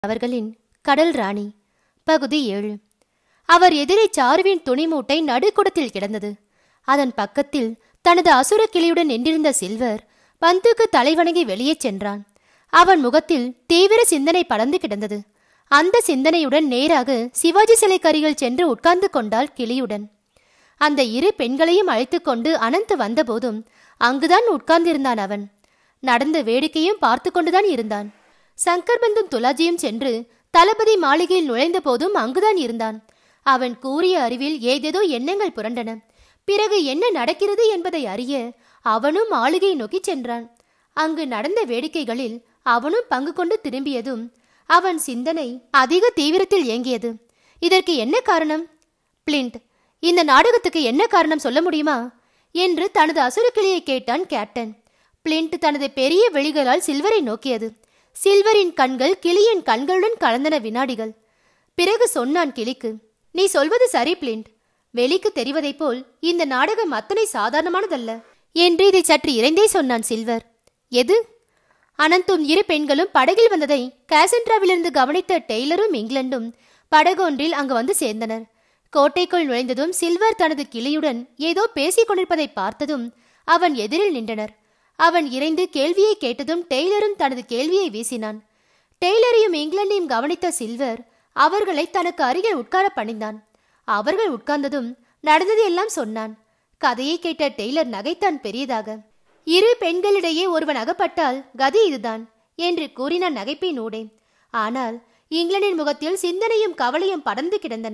அவர்களின் கடல் ராணி பகுதி ஏழு அவர் எதிரே சாருவின் துணிமூட்டை நடுக்குடத்தில் கிடந்தது அதன் பக்கத்தில் தனது அசுர கிளியுடன் நின்றிருந்த சில்வர் பந்துக்கு தலைவணங்கி வெளியே சென்றான் அவன் முகத்தில் தீவிர சிந்தனை படர்ந்து கிடந்தது அந்த சிந்தனையுடன் நேராக சிவாஜி சிலைக்கரியில் சென்று உட்கார்ந்து கொண்டாள் கிளியுடன் அந்த இரு பெண்களையும் அழைத்துக் கொண்டு அனந்த் வந்தபோதும் அங்குதான் உட்கார்ந்திருந்தான் அவன் நடந்த வேடிக்கையும் பார்த்து கொண்டுதான் இருந்தான் சங்கர்பந்தும் துலாஜியும் சென்று தளபதி மாளிகையில் நுழைந்த போதும் அங்குதான் இருந்தான் அவன் கூறிய அறிவில் ஏதேதோ எண்ணங்கள் புரண்டன பிறகு என்ன நடக்கிறது என்பதை அறிய அவனும் மாளிகையை நோக்கிச் சென்றான் அங்கு நடந்த வேடிக்கைகளில் அவனும் பங்கு கொண்டு திரும்பியதும் அவன் சிந்தனை அதிக தீவிரத்தில் இயங்கியது இதற்கு என்ன காரணம் பிளிண்ட் இந்த நாடகத்துக்கு என்ன காரணம் சொல்ல முடியுமா என்று தனது அசுரக்கிளியை கேட்டான் கேப்டன் பிளிண்ட் தனது பெரிய விழிகளால் சில்வரை நோக்கியது சில்வரின் கண்கள் கிளியின் கண்களுடன் கலந்தன வினாடிகள் பிறகு சொன்னான் கிளிக்கு நீ சொல்வது சரி பிளிண்ட் வெளிக்கு தெரிவதைப் போல் இந்த நாடகம் அத்தனை சாதாரணமானதல்ல என்று இதை சற்று இறைந்தே சொன்னான் சில்வர் எது அனந்தும் இரு பெண்களும் படகில் வந்ததை காசன்ட்ராவிலிருந்து கவனித்த டெய்லரும் இங்கிலாண்டும் படகொன்றில் அங்கு வந்து சேர்ந்தனர் கோட்டைக்குள் நுழைந்ததும் சில்வர் தனது கிளியுடன் ஏதோ பேசிக் கொண்டிருப்பதை பார்த்ததும் அவன் எதிரில் நின்றனர் அவன் இறைந்து கேள்வியை கேட்டதும் டெய்லரும் தனது கேள்வியை வீசினான் டெய்லரையும் இங்கிலாந்தையும் கவனித்த சில்வர் அவர்களை தனக்கு அருகில் உட்கார பணிந்தான் அவர்கள் உட்கார்ந்ததும் நடந்தது எல்லாம் சொன்னான் கதையை கேட்ட டெய்லர் நகைத்தான் பெரியதாக இரு பெண்களிடையே ஒருவன் அகப்பட்டால் கதி இதுதான் என்று கூறினான் நகைப்பின் ஊடே ஆனால் இங்கிலாந்தின் முகத்தில் சிந்தனையும் கவலையும் படர்ந்து கிடந்தன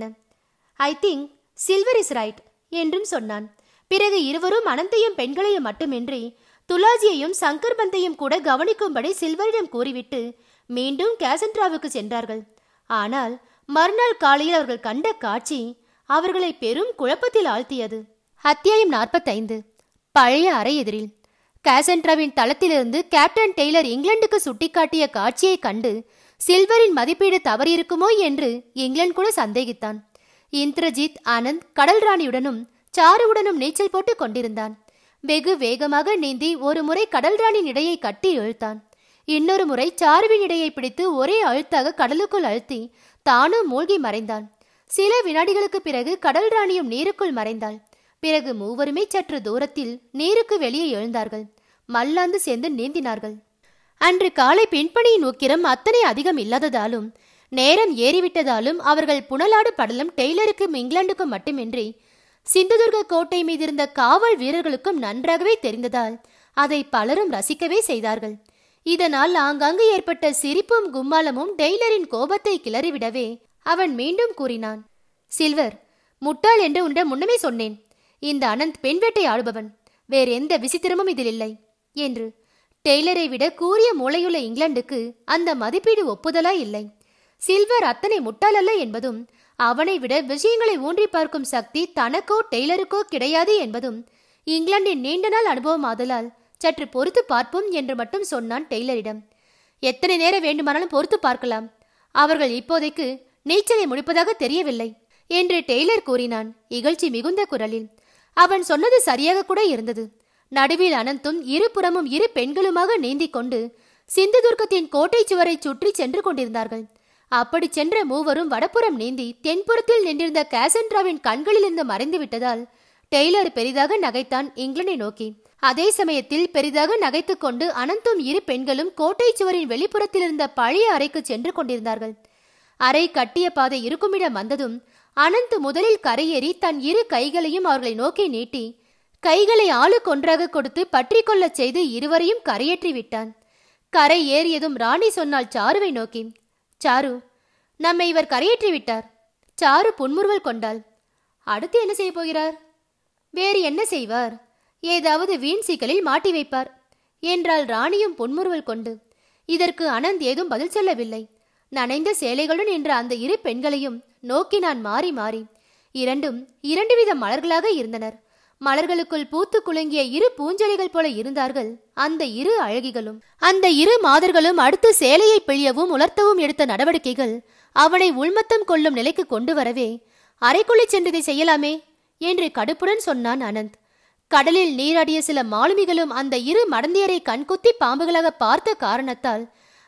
I think Silver is right என்றும் சொன்னான் பிறகு இருவரும் அனந்தையும் பெண்களையும் மட்டுமின்றி துலாஜியையும் சங்கர் பந்தையும் கூட கவனிக்கும்படி சில்வரிடம் கூறிவிட்டு மீண்டும் கேசன்ட்ராவுக்கு சென்றார்கள் ஆனால் மறுநாள் காலையில் அவர்கள் கண்ட காட்சி அவர்களை பெரும் குழப்பத்தில் ஆழ்த்தியது அத்தியாயம் நாற்பத்தைந்து பழைய அறை எதிரில் காசன்ட்ராவின் தளத்திலிருந்து கேப்டன் டெய்லர் இங்கிலாந்துக்கு சுட்டிக்காட்டிய காட்சியை கண்டு சில்வரின் மதிப்பீடு தவறியிருக்குமோ என்று இங்கிலாந்து கூட சந்தேகித்தான் இந்திரஜித் ஆனந்த் கடல் ராணியுடனும் சாருவுடனும் நீச்சல் போட்டு கொண்டிருந்தான் வெகு வேகமாக நீந்தி ஒரு முறை கடல் ராணியின் இடையை கட்டி இழுத்தான் இன்னொரு முறை சாருவின் இடையை பிடித்து ஒரே அழுத்தாக கடலுக்குள் அழுத்தி தானும் மூழ்கி மறைந்தான் சில வினாடிகளுக்கு பிறகு கடல் ராணியும் நீருக்குள் மறைந்தாள் பிறகு மூவருமே சற்று தூரத்தில் நீருக்கு வெளியே எழுந்தார்கள் மல்லாந்து சேர்ந்து நீந்தினார்கள் அன்று காலை பெண்பணியின் உக்கிரம் அத்தனை அதிகம் இல்லாததாலும் நேரம் ஏறிவிட்டதாலும் அவர்கள் புனலாடு படலம் டெய்லருக்கும் இங்கிலாந்துக்கும் மட்டுமின்றி சிந்துதுர்க கோட்டை மீதிருந்த காவல் வீரர்களுக்கும் நன்றாகவே தெரிந்ததால் அதை பலரும் ரசிக்கவே செய்தார்கள் இதனால் ஆங்காங்கு ஏற்பட்ட சிரிப்பும் கும்மாளமும் டெய்லரின் கோபத்தை கிளறிவிடவே அவன் மீண்டும் கூறினான் சில்வர் முட்டாள் என்று உண்ட முன்னமே சொன்னேன் இந்த அனந்த் பெண் வேட்டை ஆடுபவன் வேறு எந்த விசித்திரமும் இதில் இல்லை என்று டெய்லரை விட கூறிய மூளையுள்ள இங்கிலாந்துக்கு அந்த மதிப்பீடு ஒப்புதலா இல்லை சில்வர் அத்தனை முட்டாள் அல்ல என்பதும் அவனை விட விஷயங்களை ஊன்றி பார்க்கும் சக்தி தனக்கோ டெய்லருக்கோ கிடையாது என்பதும் இங்கிலாந்தின் நீண்ட நாள் அனுபவம் ஆதலால் சற்று பொறுத்து பார்ப்போம் என்று மட்டும் சொன்னான் டெய்லரிடம் எத்தனை நேரம் வேண்டுமானாலும் பொறுத்து பார்க்கலாம் அவர்கள் இப்போதைக்கு நீச்சலை முடிப்பதாக தெரியவில்லை என்று டெய்லர் கூறினான் இகழ்ச்சி மிகுந்த குரலில் அவன் சொன்னது சரியாக கூட இருந்தது நடுவில் அனந்தும் இருபுறமும் இரு பெண்களுமாக நீந்திக் கொண்டு சிந்துதுர்க்கத்தின் கோட்டை சுவரை சுற்றி சென்று கொண்டிருந்தார்கள் அப்படி சென்ற மூவரும் வடப்புறம் நீந்தி தென்புறத்தில் நின்றிருந்த காசன்ட்ராவின் கண்களிலிருந்து மறைந்து விட்டதால் டெய்லர் பெரிதாக நகைத்தான் இங்கிலாந்தை நோக்கி அதே சமயத்தில் பெரிதாக நகைத்துக் கொண்டு அனந்தும் இரு பெண்களும் கோட்டை சுவரின் வெளிப்புறத்தில் இருந்த பழைய அறைக்கு சென்று கொண்டிருந்தார்கள் அறை கட்டிய பாதை இருக்குமிடம் வந்ததும் அனந்த் முதலில் கரையேறி தன் இரு கைகளையும் அவர்களை நோக்கி நீட்டி கைகளை ஆளுக்கொன்றாக கொடுத்து பற்றி கொள்ளச் செய்து இருவரையும் கரையேற்றி விட்டான் கரை ஏறியதும் ராணி சொன்னாள் சாருவை நோக்கி சாரு நம்மை இவர் கரையேற்றி விட்டார் சாரு புன்முறுவல் கொண்டாள் அடுத்து என்ன செய்ய போகிறார் வேறு என்ன செய்வார் ஏதாவது வீண் சிக்கலில் மாட்டி வைப்பார் என்றாள் ராணியும் புன்முறுவல் கொண்டு இதற்கு அனந்த் ஏதும் பதில் சொல்லவில்லை நனைந்த சேலைகளுடன் நின்ற அந்த இரு பெண்களையும் நோக்கி நான் மாறி மாறி இரண்டும் இரண்டு வித மலர்களாக இருந்தனர் மலர்களுக்குள் பூத்து குலுங்கிய இரு பூஞ்செடிகள் போல இருந்தார்கள் அந்த இரு அழகிகளும் அந்த இரு மாதர்களும் அடுத்து சேலையை பிழியவும் உலர்த்தவும் எடுத்த நடவடிக்கைகள் அவனை உள்மத்தம் கொள்ளும் நிலைக்கு கொண்டு வரவே அறைக்குள்ளே சென்றதை செய்யலாமே என்று கடுப்புடன் சொன்னான் அனந்த் கடலில் நீராடிய சில மாலுமிகளும் அந்த இரு மடந்தையரை கண்குத்தி பாம்புகளாக பார்த்த காரணத்தால்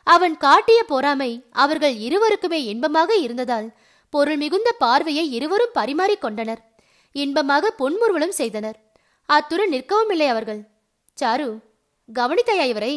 அவன் காட்டிய பொறாமை அவர்கள் இருவருக்குமே இன்பமாக இருந்ததால் பொருள் மிகுந்த பார்வையை இருவரும் பரிமாறிக் கொண்டனர் இன்பமாக பொன்முறுவலும் செய்தனர் அத்துடன் நிற்கவும் இல்லை அவர்கள் சாரு கவனித்தாயா இவரை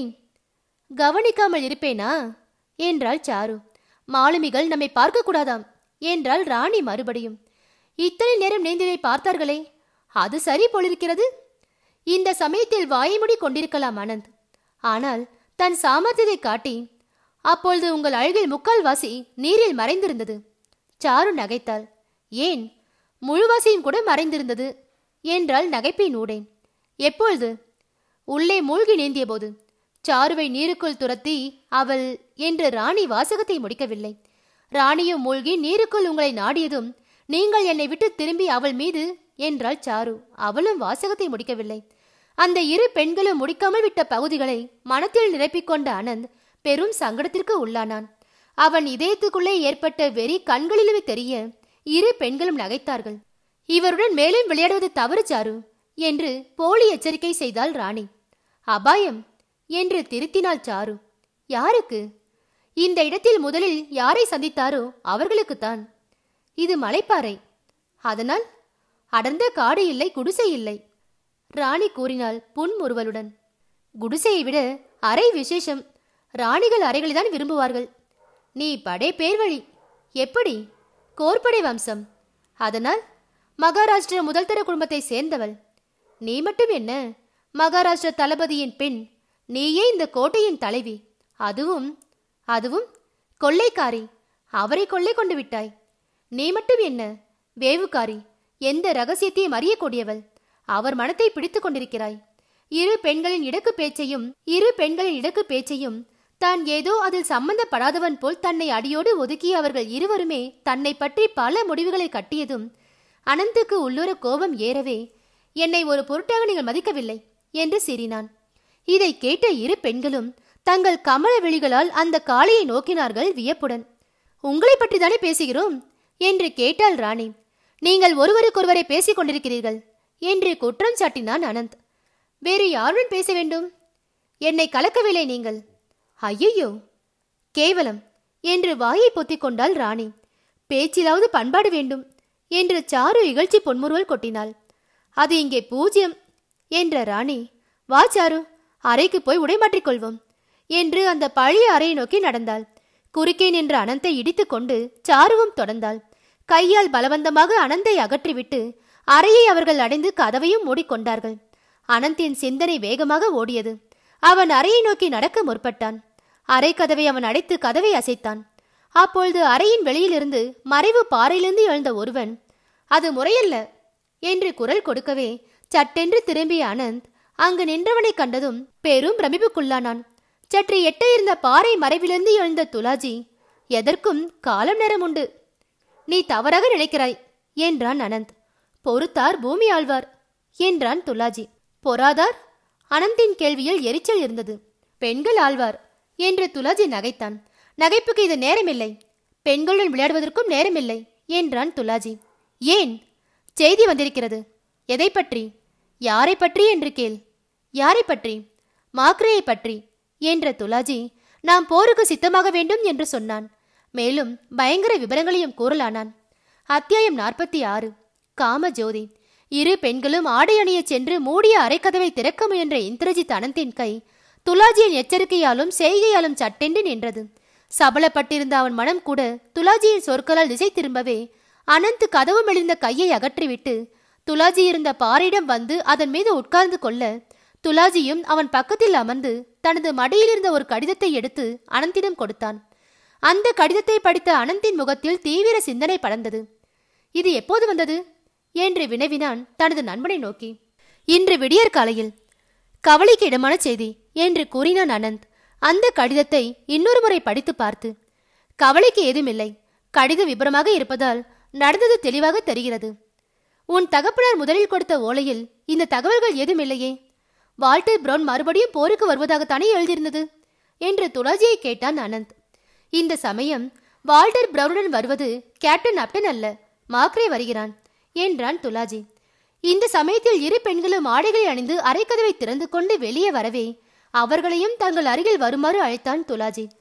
கவனிக்காமல் இருப்பேனா என்றாள் சாரு மாலுமிகள் நம்மை பார்க்க கூடாதாம் என்றாள் ராணி மறுபடியும் இத்தனை நேரம் நேர்ந்ததை பார்த்தார்களே அது சரி போலிருக்கிறது இந்த சமயத்தில் வாய்மூடி கொண்டிருக்கலாம் ஆனந்த் ஆனால் தன் சாமர்த்தியத்தை காட்டி அப்பொழுது உங்கள் அழகில் முக்கால்வாசி நீரில் மறைந்திருந்தது சாரு நகைத்தாள் ஏன் முழுவாசியும் கூட மறைந்திருந்தது என்றால் நகைப்பின் ஊடேன் எப்பொழுது உள்ளே மூழ்கி நீந்திய போது சாருவை நீருக்குள் துரத்தி அவள் என்று ராணி வாசகத்தை முடிக்கவில்லை ராணியும் மூழ்கி நீருக்குள் உங்களை நாடியதும் நீங்கள் என்னை விட்டு திரும்பி அவள் மீது என்றாள் சாரு அவளும் வாசகத்தை முடிக்கவில்லை அந்த இரு பெண்களும் முடிக்காமல் விட்ட பகுதிகளை மனத்தில் நிரப்பிக்கொண்ட அனந்த் பெரும் சங்கடத்திற்கு உள்ளானான் அவன் இதயத்துக்குள்ளே ஏற்பட்ட வெறி கண்களிலுமே தெரிய இரு பெண்களும் நகைத்தார்கள் இவருடன் மேலும் விளையாடுவது தவறு சாரு என்று போலி எச்சரிக்கை செய்தாள் ராணி அபாயம் என்று திருத்தினாள் சாரு யாருக்கு இந்த இடத்தில் முதலில் யாரை சந்தித்தாரோ அவர்களுக்குத்தான் இது மலைப்பாறை அதனால் அடர்ந்த காடு இல்லை குடிசை இல்லை ராணி கூறினாள் புன்முறுவலுடன் குடிசையை விட அறை விசேஷம் ராணிகள் அறைகளைதான் விரும்புவார்கள் நீ படை பேர்வழி எப்படி கோர்படை வம்சம் அதனால் மகாராஷ்டிர முதல் தர குடும்பத்தை சேர்ந்தவள் நீ மட்டும் என்ன மகாராஷ்டிர தளபதியின் பெண் நீயே இந்த கோட்டையின் தலைவி அதுவும் அதுவும் கொள்ளைக்காரி அவரை கொள்ளை கொண்டு விட்டாய் நீ மட்டும் என்ன வேவுக்காரி எந்த ரகசியத்தையும் அறியக்கூடியவள் அவர் மனத்தை பிடித்துக் கொண்டிருக்கிறாய் இரு பெண்களின் இடக்கு பேச்சையும் இரு பெண்களின் இடக்கு பேச்சையும் தான் ஏதோ அதில் சம்பந்தப்படாதவன் போல் தன்னை அடியோடு ஒதுக்கிய அவர்கள் இருவருமே தன்னை பற்றி பல முடிவுகளை கட்டியதும் அனந்துக்கு உள்ளூர கோபம் ஏறவே என்னை ஒரு பொருட்டாக நீங்கள் மதிக்கவில்லை என்று சீறினான் இதை கேட்ட இரு பெண்களும் தங்கள் கமல விழிகளால் அந்த காளையை நோக்கினார்கள் வியப்புடன் உங்களை பற்றி தானே பேசுகிறோம் என்று கேட்டாள் ராணி நீங்கள் ஒருவருக்கொருவரை பேசிக் கொண்டிருக்கிறீர்கள் என்று குற்றம் சாட்டினான் அனந்த் வேறு யாருடன் பேச வேண்டும் என்னை கலக்கவில்லை நீங்கள் ஐயையோ கேவலம் என்று வாயை பொத்திக் கொண்டாள் ராணி பேச்சிலாவது பண்பாடு வேண்டும் என்று சாரு இகழ்ச்சி பொன்முறுவல் கொட்டினாள் அது இங்கே பூஜ்யம் என்ற ராணி வா சாரு அறைக்கு போய் உடைமாற்றிக் கொள்வோம் என்று அந்த பழைய அறையை நோக்கி நடந்தாள் குறுக்கே நின்ற அனந்தை இடித்துக் கொண்டு சாருவும் தொடர்ந்தாள் கையால் பலவந்தமாக அனந்தை அகற்றிவிட்டு அறையை அவர்கள் அடைந்து கதவையும் மூடிக்கொண்டார்கள் அனந்தின் சிந்தனை வேகமாக ஓடியது அவன் அறையை நோக்கி நடக்க முற்பட்டான் அறை கதவை அவன் அடைத்து கதவை அசைத்தான் அப்பொழுது அறையின் வெளியிலிருந்து மறைவு பாறையிலிருந்து எழுந்த ஒருவன் அது முறையல்ல என்று குரல் கொடுக்கவே சட்டென்று திரும்பிய அனந்த் அங்கு நின்றவனைக் கண்டதும் பெரும் பிரமிப்புக்குள்ளானான் சற்று எட்ட இருந்த பாறை மறைவிலிருந்து எழுந்த துலாஜி எதற்கும் காலம் நேரம் உண்டு நீ தவறாக நினைக்கிறாய் என்றான் அனந்த் பொறுத்தார் பூமி ஆழ்வார் என்றான் துலாஜி பொறாதார் அனந்தின் கேள்வியில் எரிச்சல் இருந்தது பெண்கள் ஆழ்வார் என்று துலாஜி நகைத்தான் நகைப்புக்கு இது நேரமில்லை பெண்களுடன் விளையாடுவதற்கும் நேரமில்லை என்றான் துலாஜி ஏன் செய்தி வந்திருக்கிறது எதை பற்றி யாரை பற்றி என்று கேள் யாரை பற்றி மாக்ரேயை பற்றி என்ற துலாஜி நாம் போருக்கு சித்தமாக வேண்டும் என்று சொன்னான் மேலும் பயங்கர விவரங்களையும் கூறலானான் அத்தியாயம் நாற்பத்தி ஆறு காமஜோதி இரு பெண்களும் ஆடை அணியச் சென்று மூடிய அரைக்கதவை திறக்க முயன்ற இந்திரஜித் அனந்தின் கை துலாஜியின் எச்சரிக்கையாலும் செய்கையாலும் சட்டென்று நின்றது சபலப்பட்டிருந்த அவன் மனம் கூட துலாஜியின் சொற்களால் திசை திரும்பவே அனந்த் கதவு மெலிந்த கையை அகற்றிவிட்டு துலாஜி இருந்த பாறையிடம் வந்து அதன் மீது உட்கார்ந்து கொள்ள துலாஜியும் அவன் பக்கத்தில் அமர்ந்து தனது மடியிலிருந்த ஒரு கடிதத்தை எடுத்து அனந்திடம் கொடுத்தான் அந்த கடிதத்தை படித்த அனந்தின் முகத்தில் தீவிர சிந்தனை படர்ந்தது இது எப்போது வந்தது என்று வினவினான் தனது நண்பனை நோக்கி இன்று விடியற் காலையில் கவலைக்கு இடமான செய்தி என்று கூறினான் அனந்த் அந்த கடிதத்தை இன்னொரு முறை படித்து பார்த்து கவலைக்கு ஏதுமில்லை கடித விபரமாக இருப்பதால் நடந்தது தெளிவாக தெரிகிறது உன் தகப்பனார் முதலில் கொடுத்த ஓலையில் இந்த தகவல்கள் ஏதுமில்லையே வால்டர் பிரவுன் மறுபடியும் போருக்கு வருவதாகத்தானே எழுதியிருந்தது என்று துளசியை கேட்டான் அனந்த் இந்த சமயம் வால்டர் பிரவுனுடன் வருவது கேப்டன் அப்டன் அல்ல மாக்ரே வருகிறான் என்றான் துலாஜி இந்த சமயத்தில் இரு பெண்களும் ஆடைகளை அணிந்து அரைக்கதவை திறந்து கொண்டு வெளியே வரவே அவர்களையும் தங்கள் அருகில் வருமாறு அழைத்தான் துலாஜி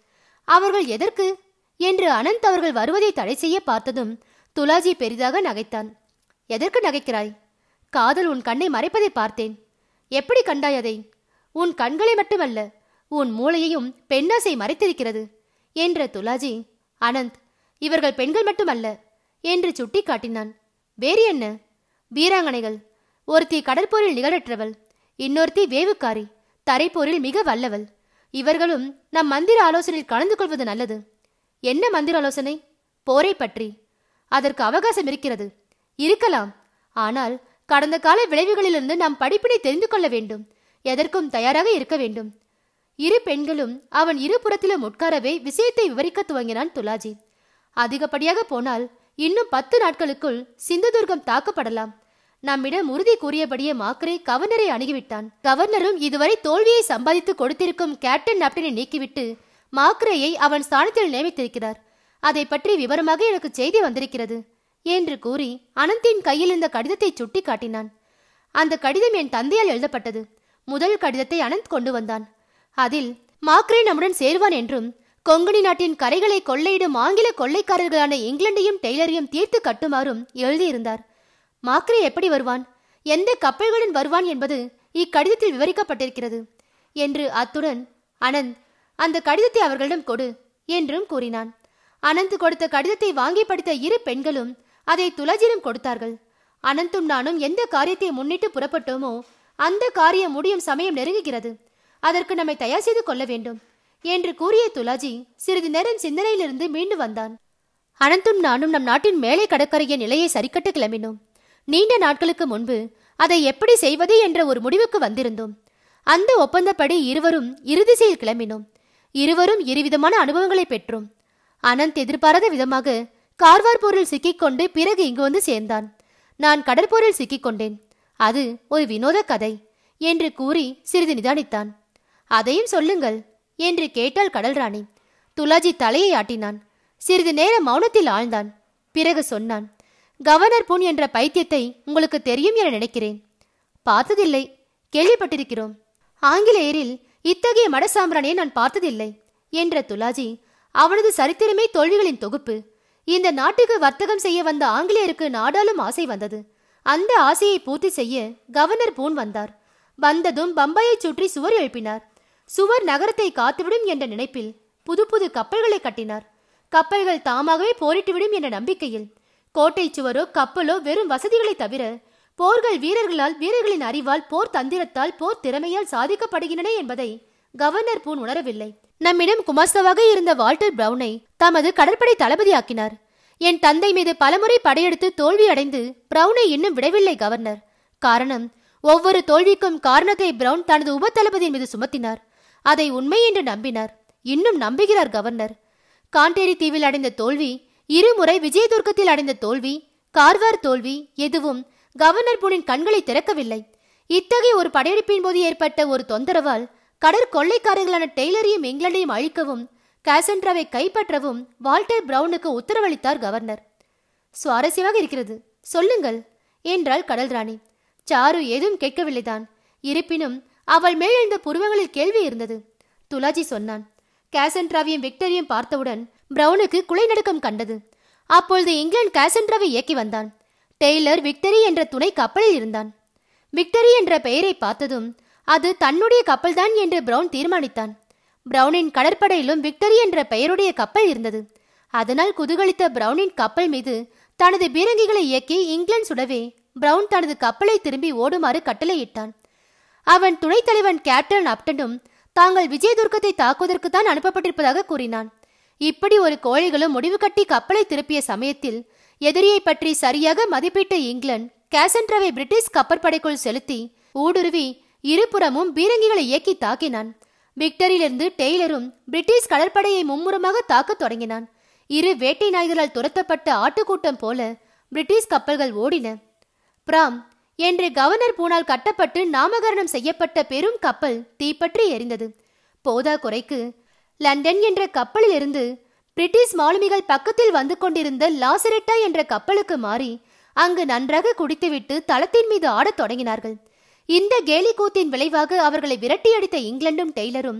அவர்கள் எதற்கு என்று அனந்த் அவர்கள் வருவதை தடை செய்ய பார்த்ததும் துலாஜி பெரிதாக நகைத்தான் எதற்கு நகைக்கிறாய் காதல் உன் கண்ணை மறைப்பதை பார்த்தேன் எப்படி கண்டாய் அதை உன் கண்களை மட்டுமல்ல உன் மூளையையும் பெண்ணாசை மறைத்திருக்கிறது என்ற துலாஜி அனந்த் இவர்கள் பெண்கள் மட்டுமல்ல என்று சுட்டி காட்டினான் வேறு என்ன வீராங்கனைகள் ஒருத்தி கடற்போரில் நிகழற்றவள் இன்னொருத்தி வேவுக்காரி தரைப்போரில் மிக வல்லவள் இவர்களும் நம் மந்திர ஆலோசனையில் கலந்து கொள்வது நல்லது என்ன மந்திர ஆலோசனை போரை பற்றி அதற்கு அவகாசம் இருக்கிறது இருக்கலாம் ஆனால் கடந்த கால விளைவுகளிலிருந்து நாம் படிப்பினை தெரிந்து கொள்ள வேண்டும் எதற்கும் தயாராக இருக்க வேண்டும் இரு பெண்களும் அவன் இருபுறத்திலும் உட்காரவே விஷயத்தை விவரிக்க துவங்கினான் துலாஜி அதிகப்படியாக போனால் இன்னும் பத்து நாட்களுக்குள் சிந்துதுர்கம் தாக்கப்படலாம் நம்மிடம் உறுதி கூறியபடியே மாக்கரே கவர்னரை அணுகிவிட்டான் கவர்னரும் இதுவரை தோல்வியை சம்பாதித்து கொடுத்திருக்கும் கேப்டன் நாப்டனை நீக்கிவிட்டு மாக்ரேயை அவன் ஸ்தானத்தில் நியமித்திருக்கிறார் அதை பற்றி விவரமாக எனக்கு செய்தி வந்திருக்கிறது என்று கூறி அனந்தின் கையில் இந்த கடிதத்தை சுட்டி காட்டினான் அந்த கடிதம் என் தந்தையால் எழுதப்பட்டது முதல் கடிதத்தை அனந்த் கொண்டு வந்தான் அதில் மாக்ரே நம்முடன் சேர்வான் என்றும் கொங்கணி நாட்டின் கரைகளை கொள்ளையிடும் ஆங்கில கொள்ளைக்காரர்களான இங்கிலாந்தையும் டெய்லரையும் தீர்த்து கட்டுமாறும் எழுதியிருந்தார் மாக்ரே எப்படி வருவான் எந்த கப்பல்களுடன் வருவான் என்பது இக்கடிதத்தில் விவரிக்கப்பட்டிருக்கிறது என்று அத்துடன் அனந்த் அந்த கடிதத்தை அவர்களிடம் கொடு என்றும் கூறினான் அனந்த் கொடுத்த கடிதத்தை வாங்கி படித்த இரு பெண்களும் அதை துலஜிடம் கொடுத்தார்கள் அனந்தும் நானும் எந்த காரியத்தை முன்னிட்டு புறப்பட்டோமோ அந்த காரியம் முடியும் சமயம் நெருங்குகிறது அதற்கு நம்மை தயார் செய்து கொள்ள வேண்டும் என்று கூறிய துலாஜி சிறிது நேரம் சிந்தனையிலிருந்து மீண்டு வந்தான் அனந்தும் நானும் நம் நாட்டின் மேலே கடற்கரையின் நிலையை சரிக்கட்ட கிளம்பினோம் நீண்ட நாட்களுக்கு முன்பு அதை எப்படி செய்வது என்ற ஒரு முடிவுக்கு வந்திருந்தோம் அந்த ஒப்பந்தப்படி இருவரும் இறுதிசையில் கிளம்பினோம் இருவரும் இருவிதமான அனுபவங்களை பெற்றோம் அனந்த் எதிர்பாராத விதமாக கார்வார் போரில் சிக்கிக்கொண்டு பிறகு இங்கு வந்து சேர்ந்தான் நான் கடற்போரில் சிக்கிக்கொண்டேன் அது ஒரு வினோத கதை என்று கூறி சிறிது நிதானித்தான் அதையும் சொல்லுங்கள் என்று கேட்டாள் கடல் ராணி துலாஜி தலையை ஆட்டினான் சிறிது நேரம் மௌனத்தில் ஆழ்ந்தான் பிறகு சொன்னான் கவர்னர் பூன் என்ற பைத்தியத்தை உங்களுக்கு தெரியும் என நினைக்கிறேன் பார்த்ததில்லை கேள்விப்பட்டிருக்கிறோம் ஆங்கிலேயரில் இத்தகைய மடசாம்பிராணியை நான் பார்த்ததில்லை என்ற துலாஜி அவனது சரித்திரமே தோல்விகளின் தொகுப்பு இந்த நாட்டுக்கு வர்த்தகம் செய்ய வந்த ஆங்கிலேயருக்கு நாடாளும் ஆசை வந்தது அந்த ஆசையை பூர்த்தி செய்ய கவர்னர் பூன் வந்தார் வந்ததும் பம்பாயை சுற்றி சுவர் எழுப்பினார் சுவர் நகரத்தை காத்துவிடும் என்ற நினைப்பில் புது புது கப்பல்களை கட்டினார் கப்பல்கள் தாமாகவே போரிட்டுவிடும் என்ற நம்பிக்கையில் கோட்டை சுவரோ கப்பலோ வெறும் வசதிகளை தவிர போர்கள் வீரர்களால் வீரர்களின் அறிவால் போர் தந்திரத்தால் போர் திறமையால் சாதிக்கப்படுகின்றன என்பதை கவர்னர் பூன் உணரவில்லை நம்மிடம் குமாஸ்தவாக இருந்த வால்டர் பிரவுனை தமது கடற்படை தளபதியாக்கினார் என் தந்தை மீது பலமுறை படையெடுத்து தோல்வி அடைந்து பிரவுனை இன்னும் விடவில்லை கவர்னர் காரணம் ஒவ்வொரு தோல்விக்கும் காரணத்தை பிரவுன் தனது உப தளபதியின் மீது சுமத்தினார் அதை உண்மை என்று நம்பினார் இன்னும் நம்புகிறார் கவர்னர் காண்டேரி தீவில் அடைந்த தோல்வி இருமுறை விஜயதுர்க்கத்தில் அடைந்த தோல்வி கார்வார் தோல்வி எதுவும் கவர்னர் பூனின் கண்களை திறக்கவில்லை இத்தகைய ஒரு படையெடுப்பின் போது ஏற்பட்ட ஒரு தொந்தரவால் கடற்கொள்ளைக்காரர்களான டெய்லரையும் இங்கிலாந்தையும் அழிக்கவும் காசன்ட்ராவை கைப்பற்றவும் வால்டர் பிரவுனுக்கு உத்தரவளித்தார் கவர்னர் சுவாரஸ்யமாக இருக்கிறது சொல்லுங்கள் என்றாள் கடல் ராணி சாரு ஏதும் கேட்கவில்லைதான் இருப்பினும் அவள் மேல் எழுந்த புருவங்களில் கேள்வி இருந்தது துலாஜி சொன்னான் காசன்ட்ராவையும் விக்டரியும் பார்த்தவுடன் பிரவுனுக்கு குலை நடுக்கம் கண்டது அப்பொழுது இங்கிலாந்து காசன்ட்ராவை இயக்கி வந்தான் டெய்லர் விக்டரி என்ற துணை கப்பலில் இருந்தான் விக்டரி என்ற பெயரை பார்த்ததும் அது தன்னுடைய கப்பல்தான் என்று பிரவுன் தீர்மானித்தான் பிரவுனின் கடற்படையிலும் விக்டரி என்ற பெயருடைய கப்பல் இருந்தது அதனால் குதூகலித்த பிரவுனின் கப்பல் மீது தனது பீரங்கிகளை இயக்கி இங்கிலாந்து சுடவே பிரவுன் தனது கப்பலை திரும்பி ஓடுமாறு கட்டளையிட்டான் அவன் துணைத் தலைவன் கேப்டன் அப்டனும் தாங்கள் விஜயதுர்க்கத்தை தாக்குவதற்கு தான் அனுப்பப்பட்டிருப்பதாக கூறினான் இப்படி ஒரு கோழைகளும் முடிவு கட்டி கப்பலை திருப்பிய சமயத்தில் எதிரியை பற்றி சரியாக மதிப்பிட்ட இங்கிலாந்து கேசன்ட்ராவை பிரிட்டிஷ் கப்பற்படைக்குள் செலுத்தி ஊடுருவி இருபுறமும் பீரங்கிகளை இயக்கி தாக்கினான் விக்டரிலிருந்து டெய்லரும் பிரிட்டிஷ் கடற்படையை மும்முரமாக தாக்கத் தொடங்கினான் இரு வேட்டை நாய்களால் துரத்தப்பட்ட ஆட்டுக்கூட்டம் போல பிரிட்டிஷ் கப்பல்கள் ஓடின பிராம் என்று கவர்னர் பூனால் கட்டப்பட்டு நாமகரணம் செய்யப்பட்ட பெரும் கப்பல் தீப்பற்றி எரிந்தது போதா குறைக்கு லண்டன் என்ற கப்பலில் இருந்து பிரிட்டிஷ் மாலுமிகள் பக்கத்தில் வந்து கொண்டிருந்த லாசரெட்டா என்ற கப்பலுக்கு மாறி அங்கு நன்றாக குடித்துவிட்டு தளத்தின் மீது ஆடத் தொடங்கினார்கள் இந்த கேலி கூத்தின் விளைவாக அவர்களை விரட்டியடித்த இங்கிலாந்தும் டெய்லரும்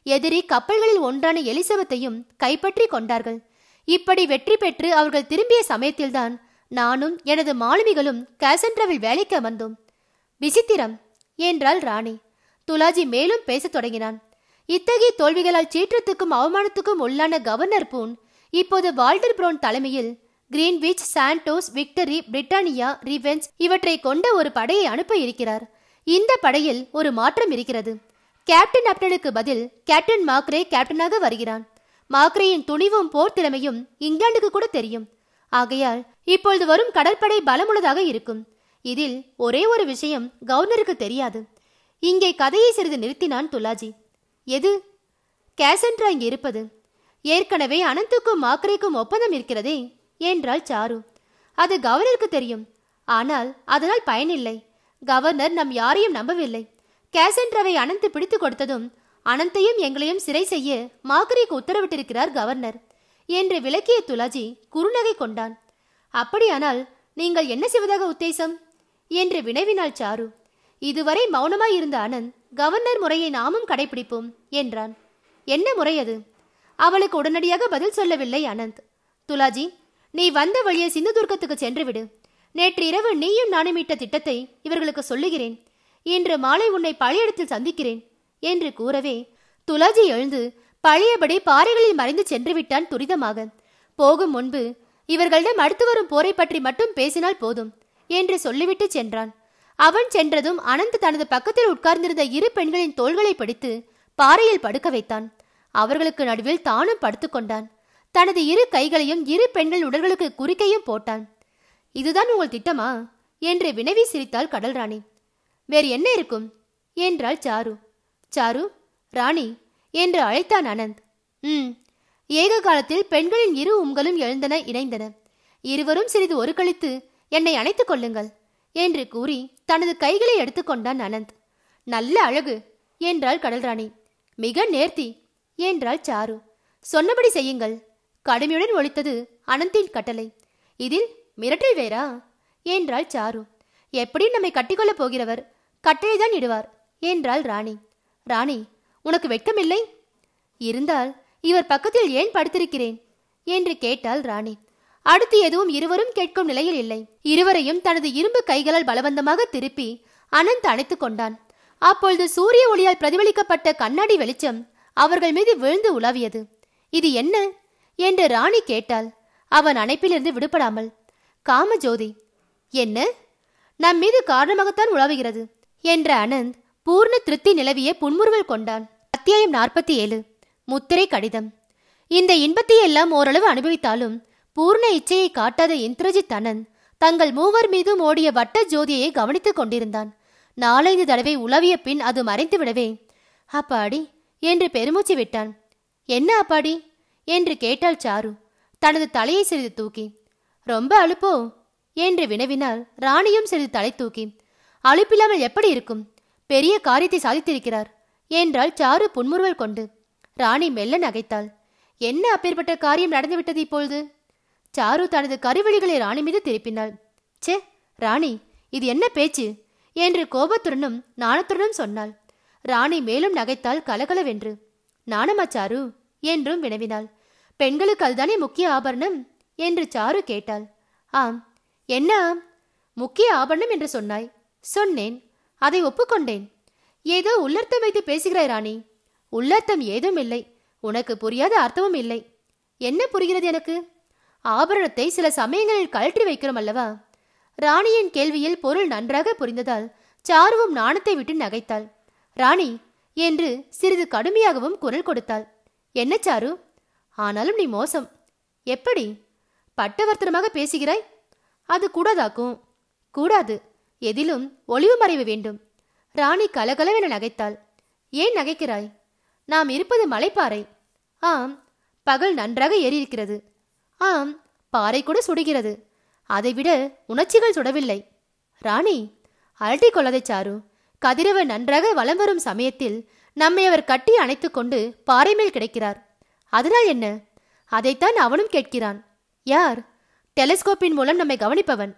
எதிரி கப்பல்களில் ஒன்றான எலிசபெத்தையும் கைப்பற்றி கொண்டார்கள் இப்படி வெற்றி பெற்று அவர்கள் திரும்பிய சமயத்தில்தான் நானும் எனது மாலுமிகளும் காசன்ட்ராவில் வேலைக்கு வந்தோம் விசித்திரம் என்றாள் ராணி துலாஜி மேலும் பேசத் தொடங்கினான் இத்தகைய தோல்விகளால் சீற்றத்துக்கும் அவமானத்துக்கும் உள்ளான கவர்னர் பூன் இப்போது வால்டர் ப்ரௌன் தலைமையில் கிரீன்விச் சாண்டோஸ் விக்டரி பிரிட்டானியா ரிவென்ஸ் இவற்றை கொண்ட ஒரு படையை அனுப்ப இருக்கிறார் இந்த படையில் ஒரு மாற்றம் இருக்கிறது கேப்டன் அப்டனுக்கு பதில் கேப்டன் மாக்ரே கேப்டனாக வருகிறான் மாக்ரேயின் துணிவும் போர் திறமையும் இங்கிலாந்துக்கு கூட தெரியும் ஆகையால் இப்பொழுது வரும் கடற்படை பலமுள்ளதாக இருக்கும் இதில் ஒரே ஒரு விஷயம் கவர்னருக்கு தெரியாது இங்கே கதையை சிறிது நிறுத்தினான் துலாஜி எது கேசன்ட்ரா இங்கே இருப்பது ஏற்கனவே அனந்துக்கும் மாக்கரேக்கும் ஒப்பந்தம் இருக்கிறதே என்றாள் சாரு அது கவர்னருக்கு தெரியும் ஆனால் அதனால் பயனில்லை கவர்னர் நம் யாரையும் நம்பவில்லை கேசன்ட்ராவை அனந்த் பிடித்து கொடுத்ததும் அனந்தையும் எங்களையும் சிறை செய்ய மாக்கரேக்கு உத்தரவிட்டிருக்கிறார் கவர்னர் என்று விளக்கிய துலாஜி குறுநகை கொண்டான் அப்படியானால் நீங்கள் என்ன செய்வதாக உத்தேசம் என்று வினவினாள் சாரு இதுவரை மௌனமாய் இருந்த அனந்த் கவர்னர் முறையை நாமும் கடைபிடிப்போம் என்றான் என்ன முறை அது அவளுக்கு உடனடியாக பதில் சொல்லவில்லை அனந்த் துலாஜி நீ வந்த வழியே சிந்துதுர்க்கத்துக்கு சென்று விடு நேற்று இரவு நீயும் நானும் இட்ட திட்டத்தை இவர்களுக்கு சொல்லுகிறேன் இன்று மாலை உன்னை பழையிடத்தில் சந்திக்கிறேன் என்று கூறவே துலாஜி எழுந்து பழையபடி பாறைகளில் மறைந்து சென்று விட்டான் துரிதமாக போகும் முன்பு இவர்களிடம் அடுத்து வரும் போரை பற்றி மட்டும் பேசினால் போதும் என்று சொல்லிவிட்டு சென்றான் அவன் சென்றதும் அனந்த் தனது பக்கத்தில் உட்கார்ந்திருந்த இரு பெண்களின் தோள்களை பிடித்து பாறையில் படுக்க வைத்தான் அவர்களுக்கு நடுவில் தானும் படுத்துக்கொண்டான் தனது இரு கைகளையும் இரு பெண்கள் உடல்களுக்கு குறுக்கையும் போட்டான் இதுதான் உங்கள் திட்டமா என்று வினவி சிரித்தாள் கடல் ராணி வேறு என்ன இருக்கும் என்றாள் சாரு சாரு ராணி என்று அழைத்தான் அனந்த் ம் ஏக காலத்தில் பெண்களின் இரு உங்களும் எழுந்தன இணைந்தன இருவரும் சிறிது ஒரு கழித்து என்னை அணைத்துக் கொள்ளுங்கள் என்று கூறி தனது கைகளை எடுத்துக்கொண்டான் அனந்த் நல்ல அழகு என்றாள் கடல்ராணி மிக நேர்த்தி என்றாள் சாரு சொன்னபடி செய்யுங்கள் கடுமையுடன் ஒழித்தது அனந்தின் கட்டளை இதில் மிரட்டல் வேறா என்றாள் சாரு எப்படி நம்மை கட்டிக்கொள்ளப் போகிறவர் கட்டளைதான் இடுவார் என்றாள் ராணி ராணி உனக்கு வெட்கமில்லை இருந்தால் இவர் பக்கத்தில் ஏன் படுத்திருக்கிறேன் என்று கேட்டாள் ராணி அடுத்து எதுவும் இருவரும் கேட்கும் நிலையில் இல்லை இருவரையும் தனது இரும்பு கைகளால் பலவந்தமாக திருப்பி அனந்த் அணைத்துக் கொண்டான் அப்பொழுது சூரிய ஒளியால் பிரதிபலிக்கப்பட்ட கண்ணாடி வெளிச்சம் அவர்கள் மீது விழுந்து உலாவியது இது என்ன என்று ராணி கேட்டாள் அவன் அணைப்பிலிருந்து விடுபடாமல் காமஜோதி என்ன நம் மீது காரணமாகத்தான் உலாவுகிறது என்ற அனந்த் பூர்ண திருப்தி நிலவிய புன்முறுவல் கொண்டான் அத்தியாயம் நாற்பத்தி ஏழு முத்திரை கடிதம் இந்த இன்பத்தை எல்லாம் ஓரளவு அனுபவித்தாலும் பூர்ண இச்சையை காட்டாத இந்திரஜித் அனந்த் தங்கள் மூவர் மீதும் ஓடிய வட்ட ஜோதியை கவனித்துக் கொண்டிருந்தான் நாலைந்து தடவை உலவிய பின் அது மறைந்து விடவே அப்பாடி என்று பெருமூச்சு விட்டான் என்ன அப்பாடி என்று கேட்டாள் சாரு தனது தலையை சிறிது தூக்கி ரொம்ப அலுப்போ என்று வினவினாள் ராணியும் சிறிது தலை தூக்கி அலுப்பில்லாமல் எப்படி இருக்கும் பெரிய காரியத்தை சாதித்திருக்கிறார் என்றாள் சாரு புன்முறுவல் கொண்டு ராணி மெல்ல நகைத்தாள் என்ன அப்பேற்பட்ட காரியம் நடந்துவிட்டது இப்பொழுது சாரு தனது கருவிழிகளை ராணி மீது திருப்பினாள் ச்சே ராணி இது என்ன பேச்சு என்று கோபத்துடனும் நாணத்துடனும் சொன்னாள் ராணி மேலும் நகைத்தாள் கலகலவென்று நாணமா சாரு என்றும் வினவினாள் பெண்களுக்கு அதுதானே முக்கிய ஆபரணம் என்று சாரு கேட்டாள் ஆம் என்ன ஆம் முக்கிய ஆபரணம் என்று சொன்னாய் சொன்னேன் அதை ஒப்புக்கொண்டேன் ஏதோ உள்ளர்த்தம் வைத்து பேசுகிறாய் ராணி உள்ளர்த்தம் ஏதும் இல்லை உனக்கு புரியாத அர்த்தமும் இல்லை என்ன புரிகிறது எனக்கு ஆபரணத்தை சில சமயங்களில் கழற்றி வைக்கிறோம் அல்லவா ராணியின் கேள்வியில் பொருள் நன்றாக புரிந்ததால் சாருவும் நாணத்தை விட்டு நகைத்தாள் ராணி என்று சிறிது கடுமையாகவும் குரல் கொடுத்தாள் என்ன சாரு ஆனாலும் நீ மோசம் எப்படி பட்டவர்த்தனமாக பேசுகிறாய் அது கூடாதாக்கும் கூடாது எதிலும் ஒளிவு மறைவு வேண்டும் ராணி கலகலவென நகைத்தாள் ஏன் நகைக்கிறாய் நாம் இருப்பது மலைப்பாறை ஆம் பகல் நன்றாக ஏறியிருக்கிறது ஆம் பாறை கூட சுடுகிறது அதைவிட உணர்ச்சிகள் சுடவில்லை ராணி அலட்டிக் கொள்ளதை சாரு கதிரவன் நன்றாக வலம் வரும் சமயத்தில் நம்மை அவர் கட்டி அணைத்துக் கொண்டு பாறை மேல் கிடக்கிறார் அதனால் என்ன அதைத்தான் அவனும் கேட்கிறான் யார் டெலிஸ்கோப்பின் மூலம் நம்மை கவனிப்பவன்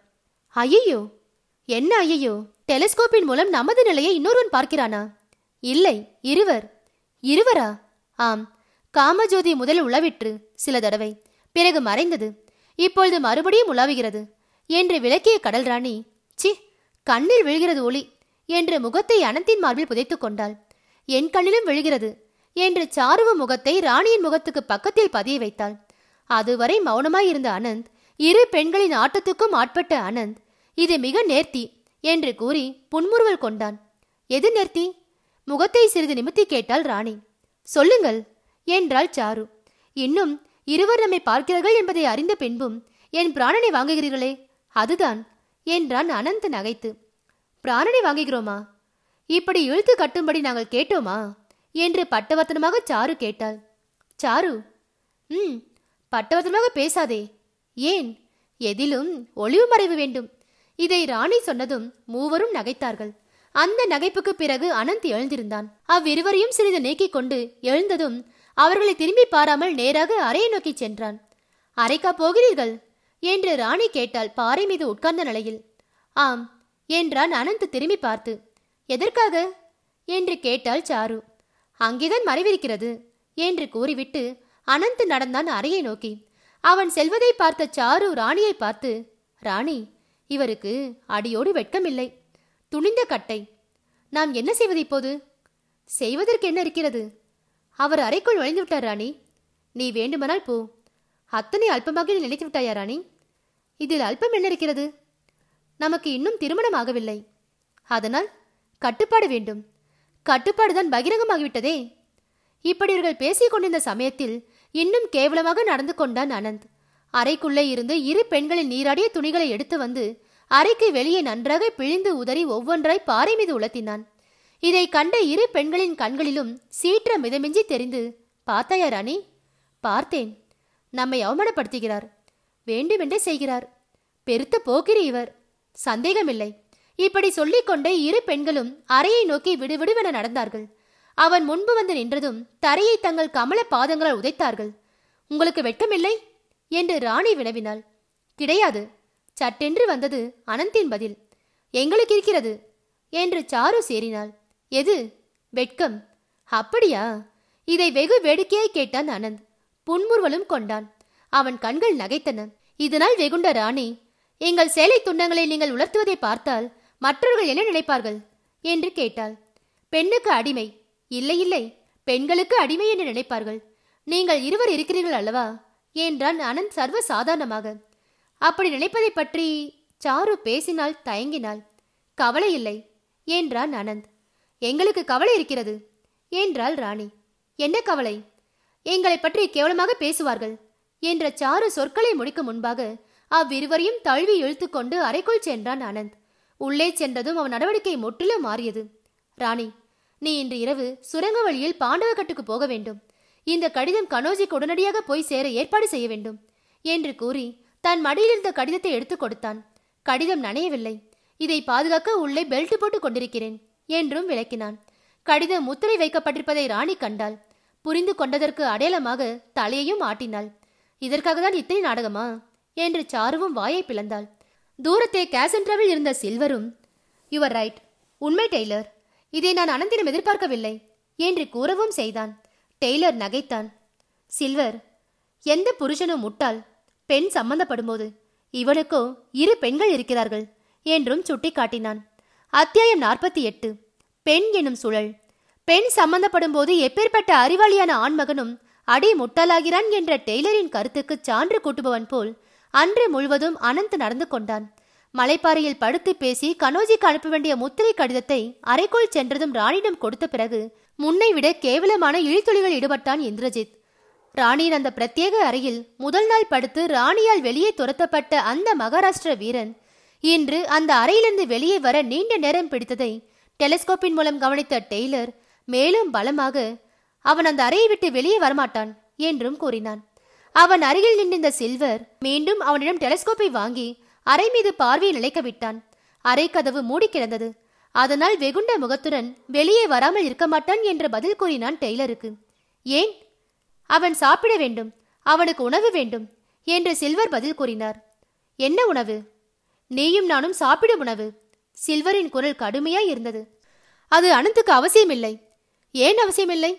ஐயோ என்ன ஐயோ டெலிஸ்கோப்பின் மூலம் நமது நிலையை இன்னொருவன் பார்க்கிறானா இல்லை இருவர் இருவரா ஆம் காமஜோதி முதல் உளவிற்று சில தடவை பிறகு மறைந்தது இப்பொழுது மறுபடியும் உலாவுகிறது என்று விளக்கிய கடல் ராணி சி கண்ணில் விழுகிறது ஒளி என்று முகத்தை அனந்தின் மார்பில் புதைத்துக் கொண்டாள் என் கண்ணிலும் விழுகிறது என்று சாருவ முகத்தை ராணியின் முகத்துக்கு பக்கத்தில் பதிய வைத்தாள் அதுவரை மௌனமாயிருந்த அனந்த் இரு பெண்களின் ஆட்டத்துக்கும் ஆட்பட்ட அனந்த் இது மிக நேர்த்தி என்று கூறி புன்முறுவல் கொண்டான் எது நேர்த்தி முகத்தை சிறிது நிமித்தி கேட்டாள் ராணி சொல்லுங்கள் என்றாள் சாரு இன்னும் இருவர் நம்மை பார்க்கிறார்கள் என்பதை அறிந்த பின்பும் என் பிராணனை வாங்குகிறீர்களே அதுதான் என்றான் அனந்த் நகைத்து பிராணனை வாங்குகிறோமா இப்படி இழுத்து கட்டும்படி நாங்கள் கேட்டோமா என்று பட்டவர்த்தனமாக சாரு கேட்டாள் சாரு ம் பட்டவர்த்தனமாக பேசாதே ஏன் எதிலும் ஒளிவு மறைவு வேண்டும் இதை ராணி சொன்னதும் மூவரும் நகைத்தார்கள் அந்த நகைப்புக்கு பிறகு அனந்த் எழுந்திருந்தான் அவ்விருவரையும் சிறிது நீக்கிக் கொண்டு எழுந்ததும் அவர்களை திரும்பி பாராமல் நேராக அறையை நோக்கி சென்றான் அறைக்கா போகிறீர்கள் என்று ராணி கேட்டாள் பாறை மீது உட்கார்ந்த நிலையில் ஆம் என்றான் அனந்த் திரும்பி பார்த்து எதற்காக என்று கேட்டாள் சாரு அங்கேதான் மறைவிருக்கிறது என்று கூறிவிட்டு அனந்த் நடந்தான் அறையை நோக்கி அவன் செல்வதை பார்த்த சாரு ராணியை பார்த்து ராணி இவருக்கு அடியோடு வெட்கமில்லை துணிந்த கட்டை நாம் என்ன செய்வது இப்போது செய்வதற்கு என்ன இருக்கிறது அவர் அறைக்குள் நுழைந்து விட்டார் ராணி நீ வேண்டுமானால் போ அத்தனை அல்பமாக நீ நினைத்து விட்டாயா ராணி இதில் அல்பம் என்ன இருக்கிறது நமக்கு இன்னும் திருமணம் ஆகவில்லை அதனால் கட்டுப்பாடு வேண்டும் கட்டுப்பாடுதான் பகிரங்கமாகிவிட்டதே இப்படி இவர்கள் பேசிக் கொண்டிருந்த சமயத்தில் இன்னும் கேவலமாக நடந்து கொண்டான் அனந்த் அறைக்குள்ளே இருந்து இரு பெண்களின் நீராடிய துணிகளை எடுத்து வந்து அறைக்கு வெளியே நன்றாக பிழிந்து உதறி ஒவ்வொன்றாய் பாறை மீது உலர்த்தினான் இதை கண்ட இரு பெண்களின் கண்களிலும் சீற்ற மிதமிஞ்சி தெரிந்து பார்த்தாயா ராணி பார்த்தேன் நம்மை அவமானப்படுத்துகிறார் வேண்டுமென்றே செய்கிறார் பெருத்த போக்கிரி இவர் சந்தேகமில்லை இப்படி சொல்லிக்கொண்டே இரு பெண்களும் அறையை நோக்கி விடுவிடுவென நடந்தார்கள் அவன் முன்பு வந்து நின்றதும் தரையை தங்கள் கமல பாதங்களால் உதைத்தார்கள் உங்களுக்கு வெட்கமில்லை என்று ராணி வினவினாள் கிடையாது சட்டென்று வந்தது அனந்தின் பதில் எங்களுக்கு இருக்கிறது என்று சாரு சேரினாள் எது வெட்கம் அப்படியா இதை வெகு வேடிக்கையாய் கேட்டான் அனந்த் புன்முறுவலும் கொண்டான் அவன் கண்கள் நகைத்தன இதனால் வெகுண்ட ராணி எங்கள் சேலை துண்டங்களை நீங்கள் உலர்த்துவதை பார்த்தால் மற்றவர்கள் என்ன நினைப்பார்கள் என்று கேட்டாள் பெண்ணுக்கு அடிமை இல்லை இல்லை பெண்களுக்கு அடிமை என்று நினைப்பார்கள் நீங்கள் இருவர் இருக்கிறீர்கள் அல்லவா என்றான் அனந்த் சர்வ சாதாரணமாக அப்படி நினைப்பதை பற்றி சாரு பேசினால் தயங்கினாள் கவலை இல்லை என்றான் அனந்த் எங்களுக்கு கவலை இருக்கிறது என்றாள் ராணி என்ன கவலை எங்களை பற்றி கேவலமாக பேசுவார்கள் என்ற சாரு சொற்களை முடிக்கும் முன்பாக அவ்விருவரையும் தழுவி இழுத்துக்கொண்டு அறைக்குள் சென்றான் அனந்த் உள்ளே சென்றதும் அவன் நடவடிக்கை முற்றிலும் மாறியது ராணி நீ இன்று இரவு சுரங்க வழியில் பாண்டவக்கட்டுக்கு போக வேண்டும் இந்த கடிதம் கனோஜிக்கு உடனடியாக போய் சேர ஏற்பாடு செய்ய வேண்டும் என்று கூறி தன் மடியில் இருந்த கடிதத்தை எடுத்துக் கொடுத்தான் கடிதம் நனையவில்லை இதை பாதுகாக்க உள்ளே பெல்ட் போட்டு கொண்டிருக்கிறேன் என்றும் விளக்கினான் கடிதம் முத்திரை வைக்கப்பட்டிருப்பதை ராணி கண்டாள் புரிந்து கொண்டதற்கு அடையாளமாக தலையையும் ஆட்டினாள் இதற்காக தான் இத்தனை நாடகமா என்று சாருவும் வாயை பிளந்தாள் தூரத்தே கேசன்ட்ராவில் இருந்த சில்வரும் யுவர் ரைட் உண்மை டெய்லர் இதை நான் அனந்திடம் எதிர்பார்க்கவில்லை என்று கூறவும் செய்தான் டெய்லர் நகைத்தான் சில்வர் எந்த புருஷனும் முட்டாள் பெண் சம்பந்தப்படும்போது இவனுக்கோ இரு பெண்கள் இருக்கிறார்கள் என்றும் சுட்டிக்காட்டினான் அத்தியாயம் நாற்பத்தி எட்டு பெண் எனும் சுழல் பெண் சம்பந்தப்படும் போது எப்பேற்பட்ட அறிவாளியான ஆண்மகனும் அடி முட்டாளாகிறான் என்ற டெய்லரின் கருத்துக்கு சான்று கூட்டுபவன் போல் அன்று முழுவதும் அனந்த் நடந்து கொண்டான் மலைப்பாறையில் படுத்து பேசி கனோஜிக்கு அனுப்ப வேண்டிய முத்திரை கடிதத்தை அறைக்குள் சென்றதும் ராணியிடம் கொடுத்த பிறகு முன்னை விட கேவலமான இழித்துளிகள் ஈடுபட்டான் இந்திரஜித் ராணியின் அந்த பிரத்யேக அறையில் முதல் நாள் படுத்து ராணியால் வெளியே துரத்தப்பட்ட அந்த மகாராஷ்டிர வீரன் இன்று அந்த அறையிலிருந்து வெளியே வர நீண்ட நேரம் பிடித்ததை டெலிஸ்கோப்பின் மூலம் கவனித்த டெய்லர் மேலும் பலமாக அவன் அந்த அறையை விட்டு வெளியே வரமாட்டான் என்றும் கூறினான் அவன் அருகில் நின்றிருந்த சில்வர் மீண்டும் அவனிடம் டெலிஸ்கோப்பை வாங்கி அறை மீது பார்வையை நிலைக்க விட்டான் அறை கதவு மூடி கிடந்தது அதனால் வெகுண்ட முகத்துடன் வெளியே வராமல் இருக்க மாட்டான் என்று பதில் கூறினான் டெய்லருக்கு ஏன் அவன் சாப்பிட வேண்டும் அவனுக்கு உணவு வேண்டும் என்று சில்வர் பதில் கூறினார் என்ன உணவு நீயும் நானும் சாப்பிடும் உணவு சில்வரின் குரல் கடுமையாய் இருந்தது அது அனந்துக்கு அவசியமில்லை ஏன் அவசியமில்லை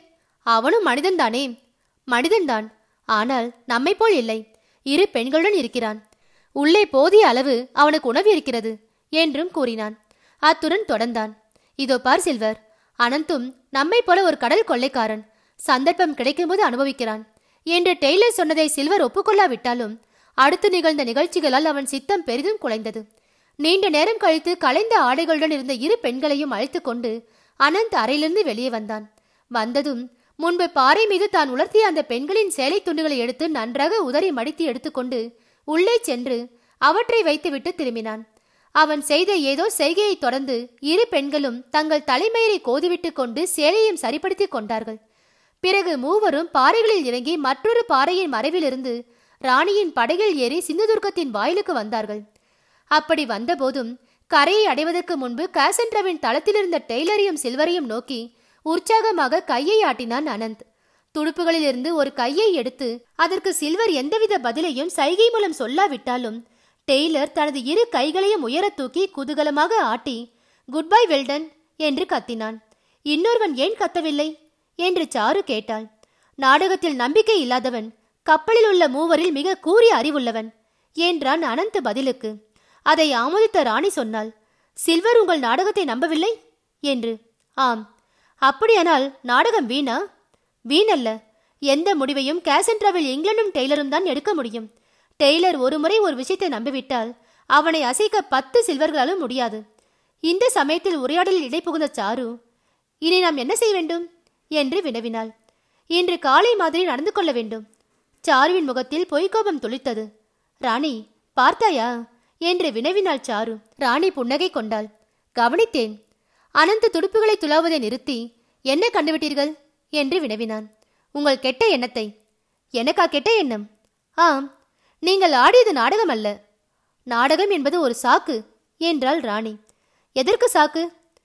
அவனும் மனிதன்தானே மனிதன்தான் ஆனால் நம்மை போல் இல்லை இரு பெண்களுடன் இருக்கிறான் உள்ளே போதிய அளவு அவனுக்கு உணவு இருக்கிறது என்றும் கூறினான் அத்துடன் தொடர்ந்தான் இதோ பார் சில்வர் அனந்தும் நம்மை போல ஒரு கடல் கொள்ளைக்காரன் சந்தர்ப்பம் கிடைக்கும்போது அனுபவிக்கிறான் என்று டெய்லர் சொன்னதை சில்வர் ஒப்புக்கொள்ளாவிட்டாலும் அடுத்து நிகழ்ந்த நிகழ்ச்சிகளால் அவன் சித்தம் பெரிதும் குலைந்தது நீண்ட நேரம் கழித்து கலைந்த ஆடைகளுடன் இருந்த இரு பெண்களையும் அழைத்துக் கொண்டு அனந்த் அறையிலிருந்து வெளியே வந்தான் வந்ததும் முன்பு பாறை மீது தான் உலர்த்திய அந்த பெண்களின் சேலை துண்டுகளை எடுத்து நன்றாக உதறி மடித்து எடுத்துக்கொண்டு உள்ளே சென்று அவற்றை வைத்துவிட்டு திரும்பினான் அவன் செய்த ஏதோ செய்கையை தொடர்ந்து இரு பெண்களும் தங்கள் தலைமயிரை கோதிவிட்டு கொண்டு சேலையும் சரிப்படுத்திக் கொண்டார்கள் பிறகு மூவரும் பாறைகளில் இறங்கி மற்றொரு பாறையின் மறைவிலிருந்து ராணியின் படகில் ஏறி சிந்துதுர்க்கத்தின் வாயிலுக்கு வந்தார்கள் அப்படி வந்தபோதும் கரையை அடைவதற்கு முன்பு காசன்ட்ராவின் தளத்திலிருந்த டெய்லரையும் சில்வரையும் நோக்கி உற்சாகமாக கையை ஆட்டினான் அனந்த் துடுப்புகளிலிருந்து ஒரு கையை எடுத்து அதற்கு சில்வர் எந்தவித பதிலையும் சைகை மூலம் சொல்லாவிட்டாலும் டெய்லர் தனது இரு கைகளையும் உயரத் தூக்கி குதூகலமாக ஆட்டி குட் பை வெல்டன் என்று கத்தினான் இன்னொருவன் ஏன் கத்தவில்லை என்று சாரு கேட்டாள் நாடகத்தில் நம்பிக்கை இல்லாதவன் கப்பலில் உள்ள மூவரில் மிக கூறிய அறிவுள்ளவன் என்றான் அனந்த் பதிலுக்கு அதை ஆமோதித்த ராணி சொன்னாள் சில்வர் உங்கள் நாடகத்தை நம்பவில்லை என்று ஆம் அப்படியானால் நாடகம் வீணா வீணல்ல எந்த முடிவையும் கேசன்ட்ராவில் இங்கிலாந்தும் டெய்லரும் தான் எடுக்க முடியும் டெய்லர் ஒரு முறை ஒரு விஷயத்தை நம்பிவிட்டால் அவனை அசைக்க பத்து சில்வர்களாலும் முடியாது இந்த சமயத்தில் உரையாடலில் இடைபுகுந்த சாரு இனி நாம் என்ன செய்ய வேண்டும் என்று வினவினாள் இன்று காலை மாதிரி நடந்து கொள்ள வேண்டும் சாருவின் முகத்தில் பொய்க்கோபம் துளித்தது ராணி பார்த்தாயா என்று வினவினாள் சாரு ராணி புன்னகை கொண்டாள் கவனித்தேன் அனந்த துடுப்புகளை துளாவதை நிறுத்தி என்ன கண்டுவிட்டீர்கள் என்று வினவினான் உங்கள் கெட்ட எண்ணத்தை எனக்கா கெட்ட எண்ணம் ஆம் நீங்கள் ஆடியது நாடகம் அல்ல நாடகம் என்பது ஒரு சாக்கு என்றாள் ராணி எதற்கு சாக்கு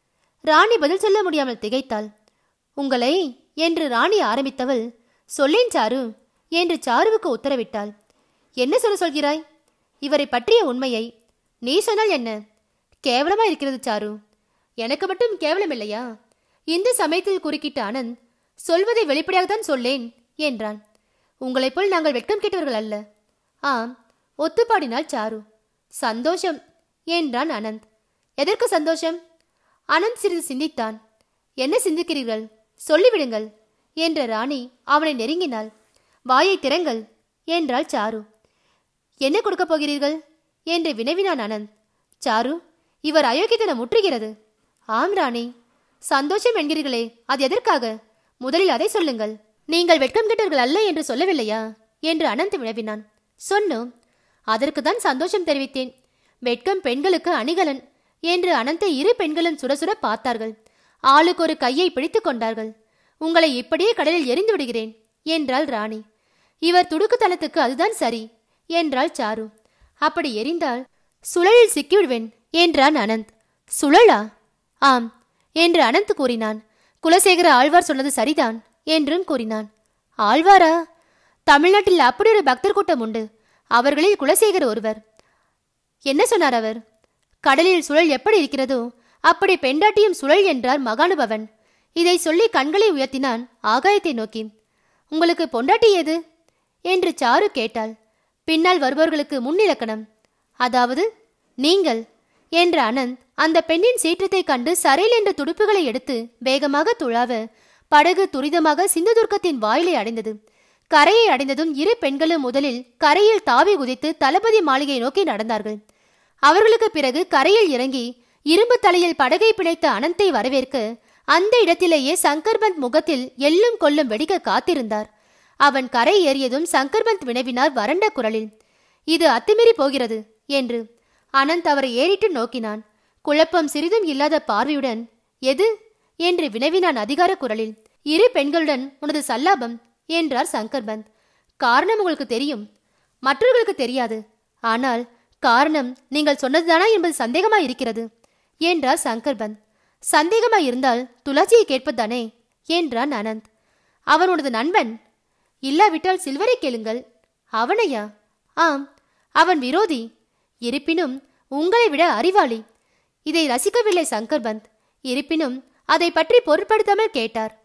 ராணி பதில் சொல்ல முடியாமல் திகைத்தாள் உங்களை என்று ராணி ஆரம்பித்தவள் சொல்லேன் சாரு என்று சாருவுக்கு உத்தரவிட்டாள் என்ன சொல்ல சொல்கிறாய் இவரை பற்றிய உண்மையை நீ சொன்னால் என்ன கேவலமா இருக்கிறது சாரு எனக்கு மட்டும் கேவலம் இல்லையா இந்த சமயத்தில் குறுக்கிட்ட ஆனந்த் சொல்வதை வெளிப்படையாகத்தான் சொல்லேன் என்றான் உங்களைப் போல் நாங்கள் வெட்கம் கேட்டவர்கள் அல்ல ஆம் ஒத்துப்பாடினாள் சாரு சந்தோஷம் என்றான் அனந்த் எதற்கு சந்தோஷம் அனந்த் சிறிது சிந்தித்தான் என்ன சிந்திக்கிறீர்கள் சொல்லிவிடுங்கள் என்ற ராணி அவனை நெருங்கினாள் வாயை திறங்கள் என்றாள் சாரு என்ன கொடுக்கப் போகிறீர்கள் என்று வினவினான் அனந்த் சாரு இவர் அயோக்கியத்தனம் முற்றுகிறது ஆம் ராணி சந்தோஷம் என்கிறீர்களே அது எதற்காக முதலில் அதை சொல்லுங்கள் நீங்கள் வெட்கம் கெட்டவர்கள் அல்ல என்று சொல்லவில்லையா என்று அனந்த் வினவினான் சொன்னோம் அதற்கு தான் சந்தோஷம் தெரிவித்தேன் வெட்கம் பெண்களுக்கு அணிகலன் என்று அனந்தை இரு பெண்களும் சுட சுட பார்த்தார்கள் ஆளுக்கு ஒரு கையை பிடித்துக் கொண்டார்கள் உங்களை இப்படியே கடலில் எரிந்து விடுகிறேன் என்றாள் ராணி இவர் துடுக்குத்தனத்துக்கு அதுதான் சரி என்றாள் சாரு அப்படி எரிந்தால் சுழலில் சிக்கிவிடுவேன் என்றான் அனந்த் சுழலா ஆம் என்று அனந்த் கூறினான் குலசேகர ஆழ்வார் சொன்னது சரிதான் என்றும் கூறினான் ஆழ்வாரா தமிழ்நாட்டில் அப்படி ஒரு பக்தர் கூட்டம் உண்டு அவர்களில் குலசேகர் ஒருவர் என்ன சொன்னார் அவர் கடலில் சுழல் எப்படி இருக்கிறதோ அப்படி பெண்டாட்டியும் சுழல் என்றார் மகானுபவன் இதை சொல்லி கண்களை உயர்த்தினான் ஆகாயத்தை நோக்கி உங்களுக்கு பொண்டாட்டி ஏது என்று சாரு கேட்டாள் பின்னால் வருபவர்களுக்கு முன்னிலக்கணம் அதாவது நீங்கள் என்ற அனந்த் அந்த பெண்ணின் சீற்றத்தை கண்டு சரையில் என்ற துடுப்புகளை எடுத்து வேகமாக துழாவ படகு துரிதமாக சிந்துதுர்க்கத்தின் வாயிலை அடைந்தது கரையை அடைந்ததும் இரு பெண்களும் முதலில் கரையில் தாவி குதித்து தளபதி மாளிகை நோக்கி நடந்தார்கள் அவர்களுக்கு பிறகு கரையில் இறங்கி இரும்பு தலையில் படகை பிணைத்த அனந்தை வரவேற்க அந்த இடத்திலேயே சங்கர்பந்த் முகத்தில் எள்ளும் கொள்ளும் வெடிக்க காத்திருந்தார் அவன் கரை ஏறியதும் சங்கர்பந்த் வினவினார் வறண்ட குரலில் இது அத்துமீறி போகிறது என்று அனந்த் அவரை ஏறிட்டு நோக்கினான் குழப்பம் சிறிதும் இல்லாத பார்வையுடன் எது என்று வினவினான் அதிகார குரலில் இரு பெண்களுடன் உனது சல்லாபம் என்றார் சங்கர்பந்த் காரணம் உங்களுக்கு தெரியும் மற்றவர்களுக்கு தெரியாது ஆனால் காரணம் நீங்கள் சொன்னதுதானா என்பது சந்தேகமா இருக்கிறது என்றார் சங்கர்பந்த் சந்தேகமா இருந்தால் துளசியை கேட்பதுதானே என்றான் அனந்த் அவன் உனது நண்பன் இல்லாவிட்டால் சில்வரை கேளுங்கள் அவனையா ஆம் அவன் விரோதி இருப்பினும் உங்களை விட அறிவாளி இதை ரசிக்கவில்லை சங்கர்பந்த் இருப்பினும் அதை பற்றி பொருட்படுத்தாமல் கேட்டார்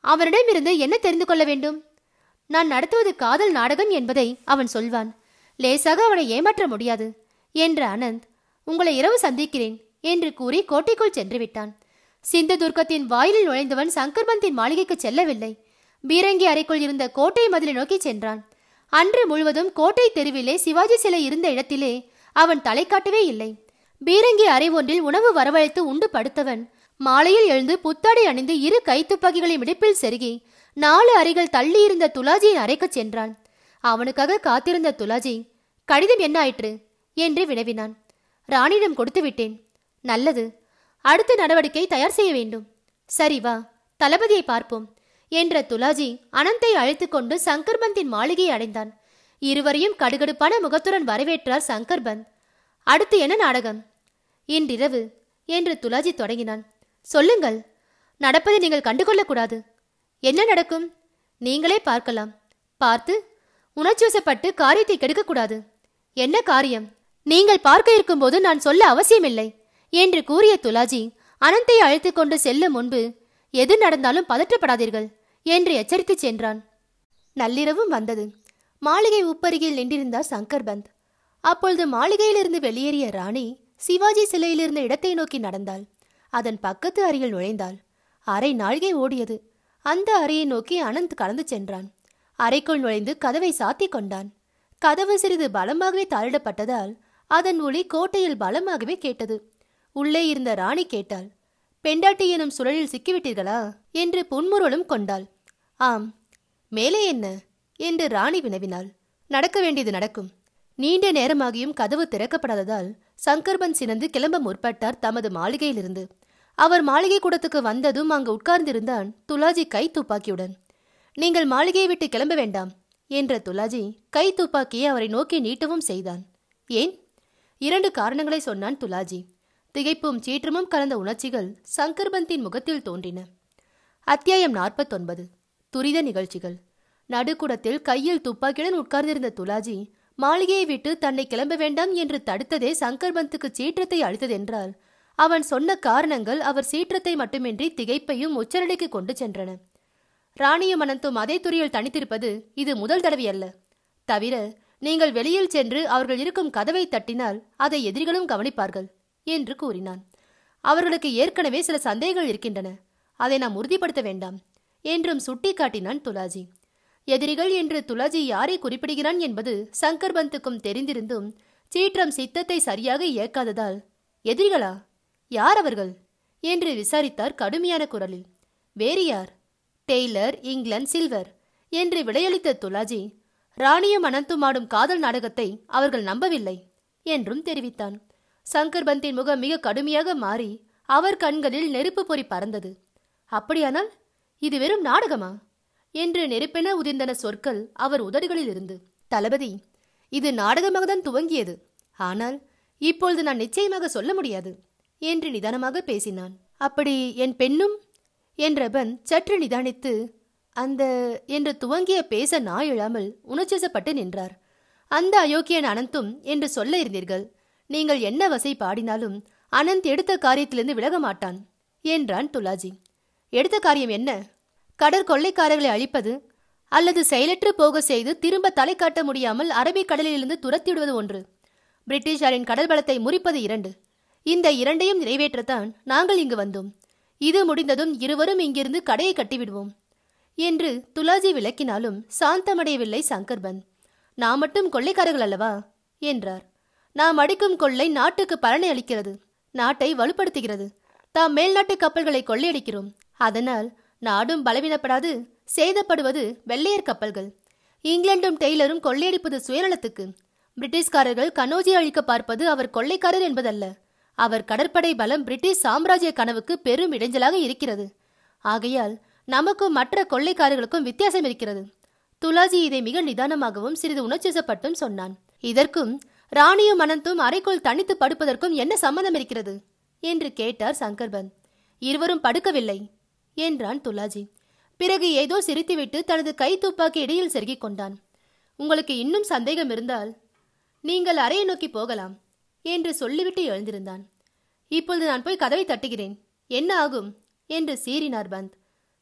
அவனிடமிருந்து என்ன தெரிந்து கொள்ள வேண்டும் நான் நடத்துவது காதல் நாடகம் என்பதை அவன் சொல்வான் லேசாக அவனை ஏமாற்ற முடியாது என்ற அனந்த் உங்களை இரவு சந்திக்கிறேன் என்று கூறி கோட்டைக்குள் சென்று விட்டான் சிந்ததுர்க்கத்தின் வாயிலில் நுழைந்தவன் சங்கர்பந்தின் மாளிகைக்கு செல்லவில்லை பீரங்கி அறைக்குள் இருந்த கோட்டை மதிலை நோக்கி சென்றான் அன்று முழுவதும் கோட்டை தெருவிலே சிவாஜி சிலை இருந்த இடத்திலே அவன் தலை காட்டவே இல்லை பீரங்கி அறை ஒன்றில் உணவு வரவழைத்து உண்டு படுத்தவன் மாலையில் எழுந்து புத்தாடை அணிந்து இரு கைத்துப்பாக்கிகளை இடுப்பில் செருகி நாலு அறைகள் தள்ளி இருந்த துலாஜியின் அறைக்குச் சென்றான் அவனுக்காக காத்திருந்த துலாஜி கடிதம் என்ன ஆயிற்று என்று வினவினான் ராணியிடம் கொடுத்து விட்டேன் நல்லது அடுத்த நடவடிக்கை தயார் செய்ய வேண்டும் சரி வா தளபதியை பார்ப்போம் என்ற துலாஜி அனந்தை அழைத்துக் கொண்டு சங்கர்பந்தின் மாளிகையை அடைந்தான் இருவரையும் கடுகடுப்பான முகத்துடன் வரவேற்றார் சங்கர்பந்த் அடுத்து என்ன நாடகம் இன்றிரவு என்று துலாஜி தொடங்கினான் சொல்லுங்கள் நடப்பதை நீங்கள் கண்டுகொள்ளக்கூடாது என்ன நடக்கும் நீங்களே பார்க்கலாம் பார்த்து உணர்ச்சிவசப்பட்டு காரியத்தை கெடுக்கக்கூடாது என்ன காரியம் நீங்கள் பார்க்க இருக்கும்போது நான் சொல்ல அவசியமில்லை என்று கூறிய துலாஜி அனந்தை அழைத்துக் கொண்டு செல்லும் முன்பு எது நடந்தாலும் பதற்றப்படாதீர்கள் என்று எச்சரித்துச் சென்றான் நள்ளிரவும் வந்தது மாளிகை உப்பருகில் நின்றிருந்தார் சங்கர்பந்த் அப்பொழுது மாளிகையிலிருந்து வெளியேறிய ராணி சிவாஜி சிலையிலிருந்த இடத்தை நோக்கி நடந்தாள் அதன் பக்கத்து அறையில் நுழைந்தாள் அரை நாழிகை ஓடியது அந்த அறையை நோக்கி அனந்த் கடந்து சென்றான் அறைக்குள் நுழைந்து கதவை சாத்திக் கொண்டான் கதவு சிறிது பலமாகவே தாளிடப்பட்டதால் அதன் ஒளி கோட்டையில் பலமாகவே கேட்டது உள்ளே இருந்த ராணி கேட்டாள் பெண்டாட்டி எனும் சுழலில் சிக்கிவிட்டீர்களா என்று புன்முறுவலும் கொண்டாள் ஆம் மேலே என்ன என்று ராணி வினவினாள் நடக்க வேண்டியது நடக்கும் நீண்ட நேரமாகியும் கதவு திறக்கப்படாததால் சங்கர்பந்த் சினந்து கிளம்ப முற்பட்டார் தமது மாளிகையிலிருந்து அவர் மாளிகை கூடத்துக்கு வந்ததும் அங்கு உட்கார்ந்திருந்தான் துலாஜி கை துப்பாக்கியுடன் நீங்கள் மாளிகையை விட்டு கிளம்ப வேண்டாம் என்ற துலாஜி கை துப்பாக்கியை அவரை நோக்கி நீட்டவும் செய்தான் ஏன் இரண்டு காரணங்களை சொன்னான் துலாஜி திகைப்பும் சீற்றமும் கலந்த உணர்ச்சிகள் சங்கர்பந்தின் முகத்தில் தோன்றின அத்தியாயம் நாற்பத்தொன்பது துரித நிகழ்ச்சிகள் நடுக்குடத்தில் கையில் துப்பாக்கியுடன் உட்கார்ந்திருந்த துலாஜி மாளிகையை விட்டு தன்னை கிளம்ப வேண்டாம் என்று தடுத்ததே சங்கர்பந்துக்கு சீற்றத்தை அளித்ததென்றால் அவன் சொன்ன காரணங்கள் அவர் சீற்றத்தை மட்டுமின்றி திகைப்பையும் உச்சநிலைக்கு கொண்டு சென்றன ராணியும் அனந்தும் அதே துறையில் தனித்திருப்பது இது முதல் தடவை அல்ல தவிர நீங்கள் வெளியில் சென்று அவர்கள் இருக்கும் கதவை தட்டினால் அதை எதிரிகளும் கவனிப்பார்கள் என்று கூறினான் அவர்களுக்கு ஏற்கனவே சில சந்தேகங்கள் இருக்கின்றன அதை நாம் உறுதிப்படுத்த வேண்டாம் என்றும் சுட்டிக்காட்டினான் துலாஜி எதிரிகள் என்று துலாஜி யாரை குறிப்பிடுகிறான் என்பது சங்கர்பந்துக்கும் தெரிந்திருந்தும் சீற்றம் சித்தத்தை சரியாக இயக்காததால் எதிரிகளா யார் அவர்கள் என்று விசாரித்தார் கடுமையான குரலில் வேறு யார் டெய்லர் இங்கிலாந்து சில்வர் என்று விடையளித்த துலாஜி ராணியும் அனந்தும் ஆடும் காதல் நாடகத்தை அவர்கள் நம்பவில்லை என்றும் தெரிவித்தான் சங்கர்பந்தின் முகம் மிக கடுமையாக மாறி அவர் கண்களில் நெருப்பு பொறி பறந்தது அப்படியானால் இது வெறும் நாடகமா என்று நெருப்பென உதிர்ந்தன சொற்கள் அவர் உதடுகளில் இருந்து தளபதி இது நாடகமாக தான் துவங்கியது ஆனால் இப்பொழுது நான் நிச்சயமாக சொல்ல முடியாது என்று நிதானமாக பேசினான் அப்படி என் பெண்ணும் என்றவன் சற்று நிதானித்து அந்த என்று துவங்கிய பேச நாய் இழாமல் உணர்ச்சிசப்பட்டு நின்றார் அந்த அயோக்கியன் அனந்தும் என்று சொல்ல இருந்தீர்கள் நீங்கள் என்ன வசை பாடினாலும் அனந்த் எடுத்த காரியத்திலிருந்து விலக மாட்டான் என்றான் துலாஜி எடுத்த காரியம் என்ன கடற்கொள்ளைக்காரர்களை அழிப்பது அல்லது செயலற்று போக செய்து திரும்ப தலை காட்ட முடியாமல் அரபிக் கடலிலிருந்து துரத்திடுவது ஒன்று பிரிட்டிஷாரின் கடல் பலத்தை முறிப்பது இரண்டு இந்த இரண்டையும் நிறைவேற்றத்தான் நாங்கள் இங்கு வந்தோம் இது முடிந்ததும் இருவரும் இங்கிருந்து கடையை கட்டிவிடுவோம் என்று துலாஜி விளக்கினாலும் சாந்தமடையவில்லை சங்கர்பந்த் நாம் மட்டும் கொள்ளைக்காரர்கள் அல்லவா என்றார் நாம் அடிக்கும் கொள்ளை நாட்டுக்கு பலனை அளிக்கிறது நாட்டை வலுப்படுத்துகிறது தாம் மேல்நாட்டு கப்பல்களை கொள்ளையடிக்கிறோம் அதனால் நாடும் பலவீனப்படாது சேதப்படுவது வெள்ளையர் கப்பல்கள் இங்கிலாந்தும் டெய்லரும் கொள்ளையடிப்பது சுயநலத்துக்கு பிரிட்டிஷ்காரர்கள் கனோஜி அழிக்க பார்ப்பது அவர் கொள்ளைக்காரர் என்பதல்ல அவர் கடற்படை பலம் பிரிட்டிஷ் சாம்ராஜ்ய கனவுக்கு பெரும் இடைஞ்சலாக இருக்கிறது ஆகையால் நமக்கும் மற்ற கொள்ளைக்காரர்களுக்கும் வித்தியாசம் இருக்கிறது துலாஜி இதை மிக நிதானமாகவும் சிறிது உணர்ச்சிசப்பட்டும் சொன்னான் இதற்கும் ராணியும் அனந்தும் அறைக்குள் தனித்து படுப்பதற்கும் என்ன சம்மதம் இருக்கிறது என்று கேட்டார் சங்கர்பந்த் இருவரும் படுக்கவில்லை என்றான் துலாஜி பிறகு ஏதோ சிரித்துவிட்டு தனது கை துப்பாக்கி இடையில் செருகிக் கொண்டான் உங்களுக்கு இன்னும் சந்தேகம் இருந்தால் நீங்கள் அறையை நோக்கி போகலாம் என்று சொல்லிவிட்டு எழுந்திருந்தான் இப்பொழுது நான் போய் கதவை தட்டுகிறேன் என்ன ஆகும் என்று சீறினார் பந்த்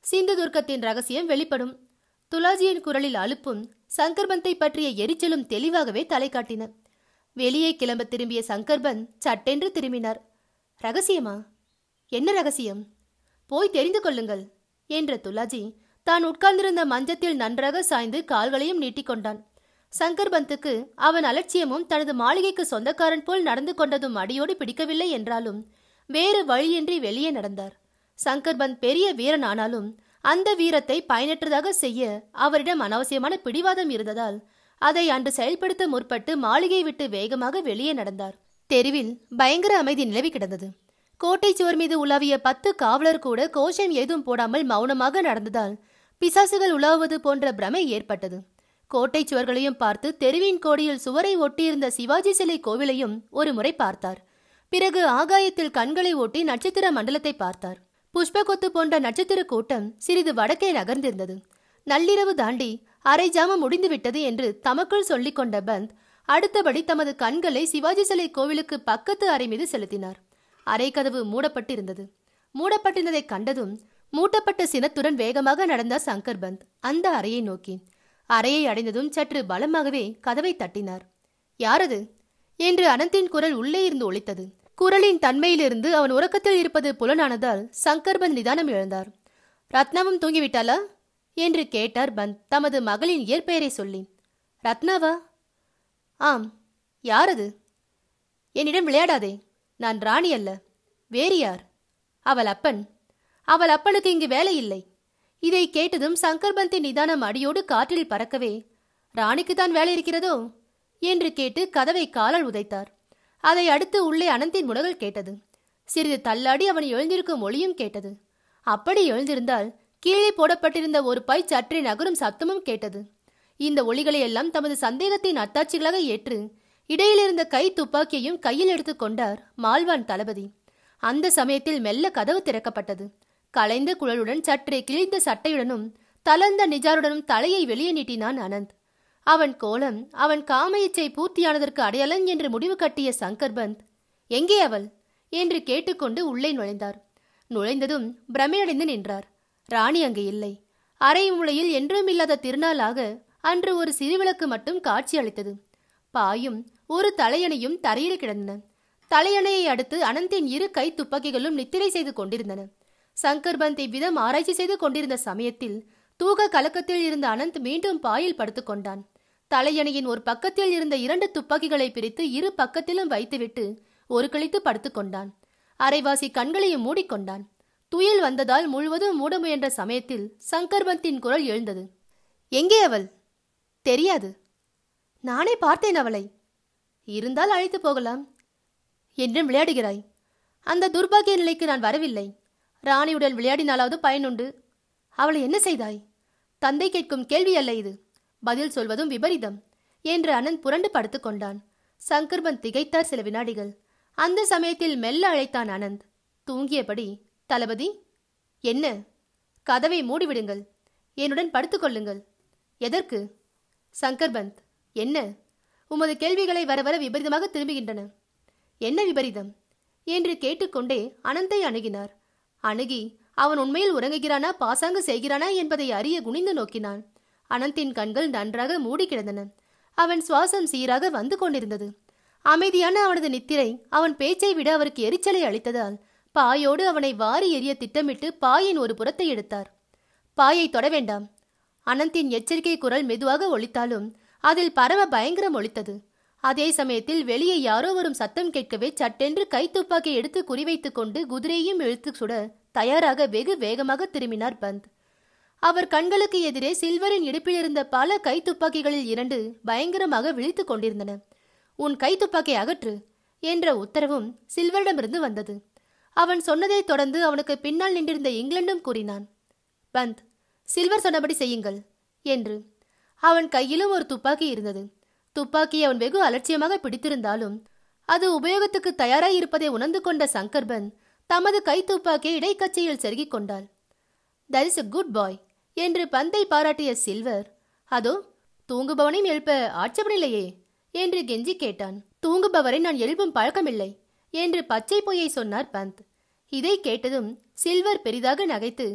சிந்துதுர்க்கத்தின் ரகசியம் வெளிப்படும் துலாஜியின் குரலில் அலுப்பும் சங்கர்பந்தை பற்றிய எரிச்சலும் தெளிவாகவே தலை காட்டின வெளியே கிளம்ப திரும்பிய சங்கர்பந்த் சட்டென்று திரும்பினார் ரகசியமா என்ன ரகசியம் போய் தெரிந்து கொள்ளுங்கள் என்ற துலாஜி தான் உட்கார்ந்திருந்த மஞ்சத்தில் நன்றாக சாய்ந்து கால்களையும் நீட்டிக்கொண்டான் சங்கர்பந்துக்கு அவன் அலட்சியமும் தனது மாளிகைக்கு சொந்தக்காரன் போல் நடந்து கொண்டதும் அடியோடு பிடிக்கவில்லை என்றாலும் வேறு வழியின்றி வெளியே நடந்தார் சங்கர்பந்த் பெரிய வீரன் ஆனாலும் அந்த வீரத்தை பயனற்றதாக செய்ய அவரிடம் அனாவசியமான பிடிவாதம் இருந்ததால் அதை அன்று செயல்படுத்த முற்பட்டு மாளிகை விட்டு வேகமாக வெளியே நடந்தார் தெருவில் பயங்கர அமைதி நிலவி கிடந்தது கோட்டை சுவர் மீது உலாவிய பத்து காவலர் கூட கோஷம் ஏதும் போடாமல் மௌனமாக நடந்ததால் பிசாசுகள் உலாவுவது போன்ற பிரமை ஏற்பட்டது கோட்டை சுவர்களையும் பார்த்து தெருவின் கோடியில் சுவரை ஒட்டியிருந்த சிவாஜி சிலை கோவிலையும் ஒரு முறை பார்த்தார் பிறகு ஆகாயத்தில் கண்களை ஒட்டி நட்சத்திர மண்டலத்தை பார்த்தார் புஷ்பகொத்து போன்ற நட்சத்திர கூட்டம் சிறிது வடக்கே நகர்ந்திருந்தது நள்ளிரவு தாண்டி அரை ஜாமம் முடிந்துவிட்டது என்று தமக்குள் சொல்லிக் கொண்ட பந்த் அடுத்தபடி தமது கண்களை சிவாஜி சிலை கோவிலுக்கு பக்கத்து அறை மீது செலுத்தினார் அறை கதவு மூடப்பட்டிருந்தது மூடப்பட்டிருந்ததை கண்டதும் மூட்டப்பட்ட சினத்துடன் வேகமாக நடந்தார் சங்கர் பந்த் அந்த அறையை நோக்கி அறையை அடைந்ததும் சற்று பலமாகவே கதவை தட்டினார் யாரது என்று அனந்தின் குரல் உள்ளே இருந்து ஒலித்தது குரலின் தன்மையிலிருந்து அவன் உறக்கத்தில் இருப்பது புலனானதால் சங்கர்பந்த் நிதானம் இழந்தார் ரத்னாவும் தூங்கிவிட்டாளா என்று கேட்டார் பந்த் தமது மகளின் இயற்பெயரை சொல்லி ரத்னாவா ஆம் யாரது என்னிடம் விளையாடாதே நான் ராணி அல்ல வேறு யார் அவள் அப்பன் அவள் அப்பனுக்கு இங்கு வேலை இல்லை இதை கேட்டதும் சங்கர்பந்தின் நிதானம் அடியோடு காற்றில் பறக்கவே ராணிக்கு தான் வேலை இருக்கிறதோ என்று கேட்டு கதவை காலால் உதைத்தார் அதை அடுத்து உள்ளே அனந்தின் முடகல் கேட்டது சிறிது தள்ளாடி அவன் எழுந்திருக்கும் ஒளியும் கேட்டது அப்படி எழுந்திருந்தால் கீழே போடப்பட்டிருந்த ஒரு பை சற்றே நகரும் சத்தமும் கேட்டது இந்த ஒளிகளை எல்லாம் தமது சந்தேகத்தின் அத்தாட்சிகளாக ஏற்று இடையிலிருந்த கை துப்பாக்கியையும் கையில் எடுத்துக் கொண்டார் மால்வான் தளபதி அந்த சமயத்தில் மெல்ல கதவு திறக்கப்பட்டது கலைந்த குழலுடன் சற்றே கிழிந்த சட்டையுடனும் தளர்ந்த நிஜாருடனும் தலையை வெளியே நீட்டினான் அனந்த் அவன் கோலம் அவன் காம இச்சை பூர்த்தியானதற்கு அடையாளம் என்று முடிவு கட்டிய சங்கர்பந்த் எங்கே அவள் என்று கேட்டுக்கொண்டு உள்ளே நுழைந்தார் நுழைந்ததும் பிரமையடைந்து நின்றார் ராணி அங்கு இல்லை அறை மூலையில் என்றும் இல்லாத திருநாளாக அன்று ஒரு சிறுவிளக்கு மட்டும் காட்சி அளித்தது பாயும் ஒரு தலையணையும் தரையில் கிடந்தன தலையணையை அடுத்து அனந்தின் இரு கை துப்பாக்கிகளும் நித்திரை செய்து கொண்டிருந்தன சங்கர்பந்த் இவ்விதம் ஆராய்ச்சி செய்து கொண்டிருந்த சமயத்தில் தூக கலக்கத்தில் இருந்த அனந்த் மீண்டும் பாயில் படுத்துக் கொண்டான் தலையணையின் ஒரு பக்கத்தில் இருந்த இரண்டு துப்பாக்கிகளை பிரித்து இரு பக்கத்திலும் வைத்துவிட்டு ஒரு கழித்து படுத்துக் கொண்டான் அரைவாசி கண்களையும் மூடிக்கொண்டான் துயில் வந்ததால் முழுவதும் மூட முயன்ற சமயத்தில் சங்கர்பந்தின் குரல் எழுந்தது எங்கே அவள் தெரியாது நானே பார்த்தேன் அவளை இருந்தால் அழைத்து போகலாம் என்றும் விளையாடுகிறாய் அந்த துர்பாக்கிய நிலைக்கு நான் வரவில்லை ராணியுடன் விளையாடினாலாவது பயனுண்டு அவளை என்ன செய்தாய் தந்தை கேட்கும் கேள்வி அல்ல இது பதில் சொல்வதும் விபரீதம் என்று அனந்த் புரண்டு படுத்துக் கொண்டான் சங்கர்பந்த் திகைத்தார் சில வினாடிகள் அந்த சமயத்தில் மெல்ல அழைத்தான் அனந்த் தூங்கியபடி தளபதி என்ன கதவை மூடிவிடுங்கள் என்னுடன் படுத்துக் கொள்ளுங்கள் எதற்கு சங்கர்பந்த் என்ன உமது கேள்விகளை வர வர விபரீதமாக திரும்புகின்றன என்ன விபரீதம் என்று கேட்டுக்கொண்டே அனந்தை அணுகினார் அணுகி அவன் உண்மையில் உறங்குகிறானா பாசாங்கு செய்கிறானா என்பதை அறிய குனிந்து நோக்கினான் அனந்தின் கண்கள் நன்றாக மூடி கிடந்தன அவன் சுவாசம் சீராக வந்து கொண்டிருந்தது அமைதியான அவனது நித்திரை அவன் பேச்சை விட அவருக்கு எரிச்சலை அளித்ததால் பாயோடு அவனை வாரி எறிய திட்டமிட்டு பாயின் ஒரு புறத்தை எடுத்தார் பாயை தொட வேண்டாம் அனந்தின் எச்சரிக்கை குரல் மெதுவாக ஒலித்தாலும் அதில் பரம பயங்கரம் ஒலித்தது அதே சமயத்தில் வெளியே யாரோ வரும் சத்தம் கேட்கவே சட்டென்று கைத்துப்பாக்கி எடுத்து குறிவைத்துக் கொண்டு குதிரையும் இழுத்து சுட தயாராக வெகு வேகமாக திரும்பினார் பந்த் அவர் கண்களுக்கு எதிரே சில்வரின் இடுப்பில் இருந்த பல கைத்துப்பாக்கிகளில் இரண்டு பயங்கரமாக விழித்துக் கொண்டிருந்தன உன் கைத்துப்பாக்கை அகற்று என்ற உத்தரவும் சில்வரிடமிருந்து வந்தது அவன் சொன்னதைத் தொடர்ந்து அவனுக்கு பின்னால் நின்றிருந்த இங்கிலாண்டும் கூறினான் பந்த் சில்வர் சொன்னபடி செய்யுங்கள் என்று அவன் கையிலும் ஒரு துப்பாக்கி இருந்தது துப்பாக்கியை அவன் வெகு அலட்சியமாக பிடித்திருந்தாலும் அது உபயோகத்துக்கு தயாராய் இருப்பதை உணர்ந்து கொண்ட சங்கர்பன் தமது கை துப்பாக்கியை இடைக்கச்சையில் செருகிக் கொண்டாள் that is a good boy என்று பந்தை பாராட்டிய சில்வர் அதோ தூங்குபவனையும் எழுப்ப ஆட்சேபனில்லையே என்று கெஞ்சி கேட்டான் தூங்குபவரை நான் எழுப்பும் பழக்கமில்லை என்று பச்சை பொய்யை சொன்னார் பந்த் இதை கேட்டதும் சில்வர் பெரிதாக நகைத்து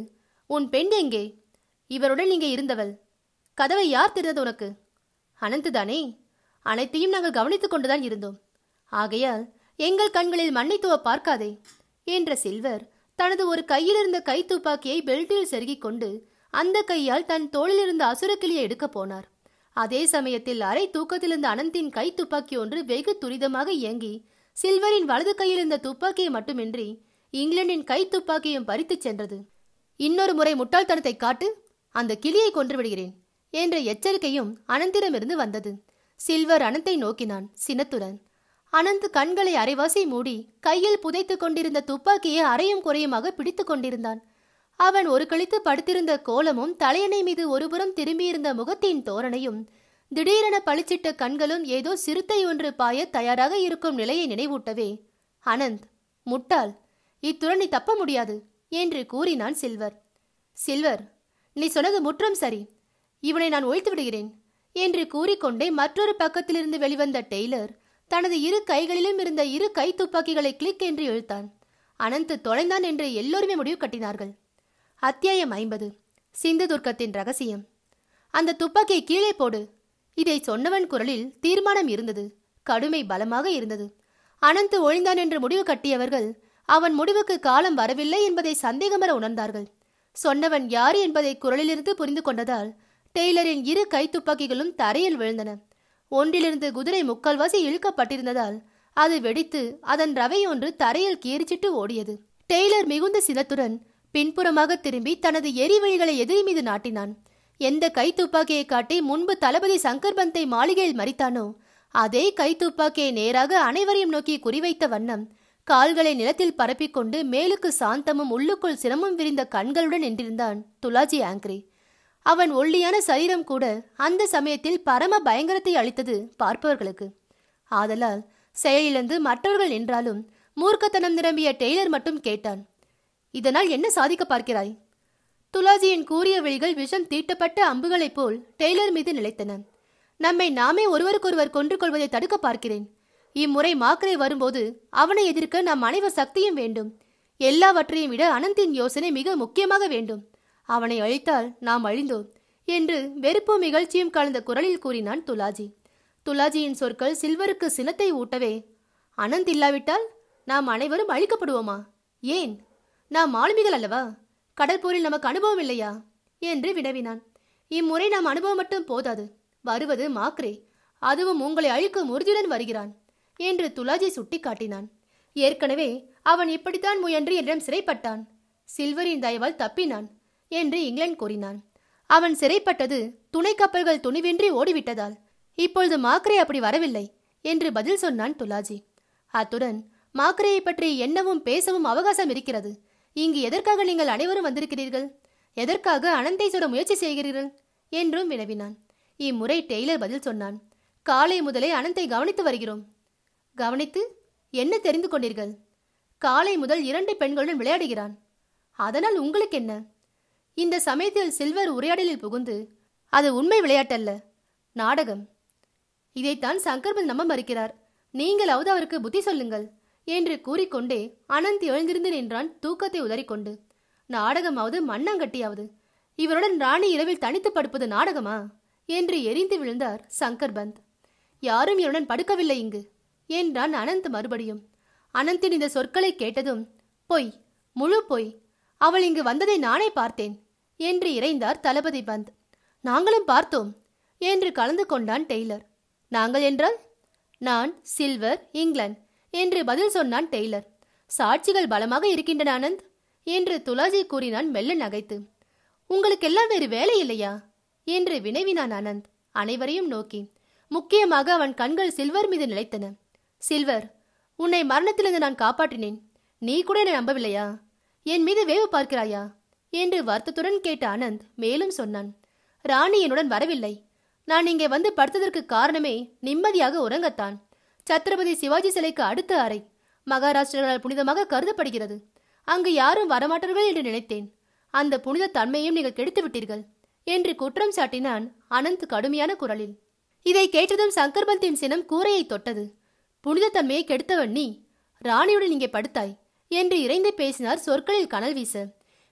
உன் பெண் எங்கே இவருடன் இங்கே இருந்தவள் கதவை யார் திறந்தது உனக்கு அனந்து தானே அனைத்தையும் நாங்கள் கவனித்துக் கொண்டுதான் இருந்தோம் ஆகையால் எங்கள் கண்களில் மன்னித்துவ பார்க்காதே என்ற சில்வர் தனது ஒரு கையில் இருந்த கை துப்பாக்கியை பெல்ட்டில் செருகிக் கொண்டு அந்த கையால் தன் தோளில் இருந்த அசுரக்கிளியை எடுக்கப் போனார் அதே சமயத்தில் அரை தூக்கத்தில் இருந்த அனந்தின் கை துப்பாக்கி ஒன்று வெகு துரிதமாக இயங்கி சில்வரின் வலது கையில் இருந்த துப்பாக்கியை மட்டுமின்றி இங்கிலாந்தின் கை துப்பாக்கியும் பறித்துச் சென்றது இன்னொரு முறை முட்டாள்தனத்தை காட்டு அந்த கிளியை கொன்று விடுகிறேன் என்ற எச்சரிக்கையும் அனந்திடமிருந்து வந்தது சில்வர் அனந்தை நோக்கினான் சினத்துடன் அனந்த் கண்களை அரைவாசி மூடி கையில் புதைத்துக் கொண்டிருந்த துப்பாக்கியை அரையும் குறையுமாக பிடித்துக் கொண்டிருந்தான் அவன் ஒரு கழித்து படுத்திருந்த கோலமும் தலையணை மீது ஒருபுறம் திரும்பியிருந்த முகத்தின் தோரணையும் திடீரென பளிச்சிட்ட கண்களும் ஏதோ சிறுத்தை ஒன்று பாய தயாராக இருக்கும் நிலையை நினைவூட்டவே அனந்த் முட்டாள் இத்துடன் நீ தப்ப முடியாது என்று கூறினான் சில்வர் சில்வர் நீ சொன்னது முற்றம் சரி இவனை நான் ஒழித்து விடுகிறேன் என்று கூறிக்கொண்டே மற்றொரு பக்கத்திலிருந்து வெளிவந்த டெய்லர் தனது இரு கைகளிலும் இருந்த இரு கை துப்பாக்கிகளை கிளிக் என்று இழுத்தான் அனந்த் தொலைந்தான் என்று எல்லோருமே முடிவு கட்டினார்கள் அத்தியாயம் ஐம்பது சிந்து துர்க்கத்தின் ரகசியம் அந்த துப்பாக்கியை கீழே போடு இதை சொன்னவன் குரலில் தீர்மானம் இருந்தது கடுமை பலமாக இருந்தது அனந்த் ஒழிந்தான் என்று முடிவு கட்டியவர்கள் அவன் முடிவுக்கு காலம் வரவில்லை என்பதை சந்தேகமர உணர்ந்தார்கள் சொன்னவன் யார் என்பதை குரலிலிருந்து புரிந்து கொண்டதால் டெய்லரின் இரு கை துப்பாக்கிகளும் தரையில் விழுந்தன ஒன்றிலிருந்து குதிரை முக்கால்வாசி இழுக்கப்பட்டிருந்ததால் அது வெடித்து அதன் ரவை ஒன்று தரையில் கீறிச்சிட்டு ஓடியது டெய்லர் மிகுந்த சினத்துடன் பின்புறமாக திரும்பி தனது எரிவழிகளை எதிரி மீது நாட்டினான் எந்த கை துப்பாக்கியை காட்டி முன்பு தளபதி சங்கர் பந்தை மாளிகையில் மறித்தானோ அதே கை துப்பாக்கியை நேராக அனைவரையும் நோக்கி குறிவைத்த வண்ணம் கால்களை நிலத்தில் பரப்பிக்கொண்டு மேலுக்கு சாந்தமும் உள்ளுக்குள் சிரமம் விரிந்த கண்களுடன் நின்றிருந்தான் துலாஜி ஆங்கிரி அவன் ஒல்லியான சரீரம் கூட அந்த சமயத்தில் பரம பயங்கரத்தை அளித்தது பார்ப்பவர்களுக்கு ஆதலால் செயலிழந்து மற்றவர்கள் நின்றாலும் மூர்க்கத்தனம் நிரம்பிய டெய்லர் மட்டும் கேட்டான் இதனால் என்ன சாதிக்க பார்க்கிறாய் துலாஜியின் கூறிய விழிகள் விஷம் தீட்டப்பட்ட அம்புகளைப் போல் டெய்லர் மீது நிலைத்தன நம்மை நாமே ஒருவருக்கொருவர் கொன்று கொள்வதை தடுக்க பார்க்கிறேன் இம்முறை மாக்கரை வரும்போது அவனை எதிர்க்க நாம் அனைவர் சக்தியும் வேண்டும் எல்லாவற்றையும் விட அனந்தின் யோசனை மிக முக்கியமாக வேண்டும் அவனை அழித்தால் நாம் அழிந்தோம் என்று வெறுப்பும் இகழ்ச்சியும் கலந்த குரலில் கூறினான் துலாஜி துலாஜியின் சொற்கள் சில்வருக்கு சினத்தை ஊட்டவே அனந்த் இல்லாவிட்டால் நாம் அனைவரும் அழிக்கப்படுவோமா ஏன் நாம் ஆளுமிகள் அல்லவா கடற்போரில் நமக்கு அனுபவம் இல்லையா என்று வினவினான் இம்முறை நாம் அனுபவம் மட்டும் போதாது வருவது மாக்ரே அதுவும் உங்களை அழிக்கும் உறுதியுடன் வருகிறான் என்று துலாஜி சுட்டி காட்டினான் ஏற்கனவே அவன் இப்படித்தான் முயன்று என்னிடம் சிறைப்பட்டான் சில்வரின் தயவால் தப்பினான் என்று இங்கிலாந்து கூறினான் அவன் சிறைப்பட்டது துணை கப்பல்கள் துணிவின்றி ஓடிவிட்டதால் இப்பொழுது மாக்ரே அப்படி வரவில்லை என்று பதில் சொன்னான் துலாஜி அத்துடன் மாக்ரேயை பற்றி எண்ணவும் பேசவும் அவகாசம் இருக்கிறது இங்கு எதற்காக நீங்கள் அனைவரும் வந்திருக்கிறீர்கள் எதற்காக அனந்தை சுட முயற்சி செய்கிறீர்கள் என்றும் வினவினான் இம்முறை டெய்லர் பதில் சொன்னான் காலை முதலே அனந்தை கவனித்து வருகிறோம் கவனித்து என்ன தெரிந்து கொண்டீர்கள் காலை முதல் இரண்டு பெண்களுடன் விளையாடுகிறான் அதனால் உங்களுக்கு என்ன இந்த சமயத்தில் சில்வர் உரையாடலில் புகுந்து அது உண்மை விளையாட்டல்ல நாடகம் இதைத்தான் சங்கர்பந்த் நம்ப மறுக்கிறார் நீங்களாவது அவருக்கு புத்தி சொல்லுங்கள் என்று கூறிக்கொண்டே அனந்த் எழுந்திருந்து நின்றான் தூக்கத்தை உதறிக்கொண்டு நாடகமாவது மண்ணாங்கட்டியாவது இவருடன் ராணி இரவில் தனித்து படுப்பது நாடகமா என்று எரிந்து விழுந்தார் சங்கர் பந்த் யாரும் இவருடன் படுக்கவில்லை இங்கு என்றான் அனந்த் மறுபடியும் அனந்தின் இந்த சொற்களை கேட்டதும் பொய் முழு பொய் அவள் இங்கு வந்ததை நானே பார்த்தேன் என்று இறைந்தார் தளபதி பந்த் நாங்களும் பார்த்தோம் என்று கலந்து கொண்டான் டெய்லர் நாங்கள் என்றால் நான் சில்வர் இங்கிலாந்து என்று பதில் சொன்னான் டெய்லர் சாட்சிகள் பலமாக இருக்கின்றன ஆனந்த் என்று துலாஜி கூறினான் மெல்ல நகைத்து உங்களுக்கெல்லாம் வேறு வேலை இல்லையா என்று வினவினான் ஆனந்த் அனைவரையும் நோக்கி முக்கியமாக அவன் கண்கள் சில்வர் மீது நிலைத்தன சில்வர் உன்னை மரணத்திலிருந்து நான் காப்பாற்றினேன் நீ கூட என்னை நம்பவில்லையா என் மீது வேவு பார்க்கிறாயா என்று வருத்தத்துடன் கேட்ட ஆனந்த் மேலும் சொன்னான் ராணி என்னுடன் வரவில்லை நான் இங்கே வந்து படுத்ததற்கு காரணமே நிம்மதியாக உறங்கத்தான் சத்ரபதி சிவாஜி சிலைக்கு அடுத்த அறை மகாராஷ்டிரர்களால் புனிதமாக கருதப்படுகிறது அங்கு யாரும் வரமாட்டார்கள் என்று நினைத்தேன் அந்த புனித தன்மையும் நீங்கள் கெடுத்து விட்டீர்கள் என்று குற்றம் சாட்டினான் அனந்த் கடுமையான குரலில் இதை கேட்டதும் சங்கர்பந்தின் சினம் கூரையை தொட்டது புனித தன்மையை கெடுத்தவன் நீ ராணியுடன் இங்கே படுத்தாய் என்று இறைந்து பேசினார் சொற்களில் கனல் வீச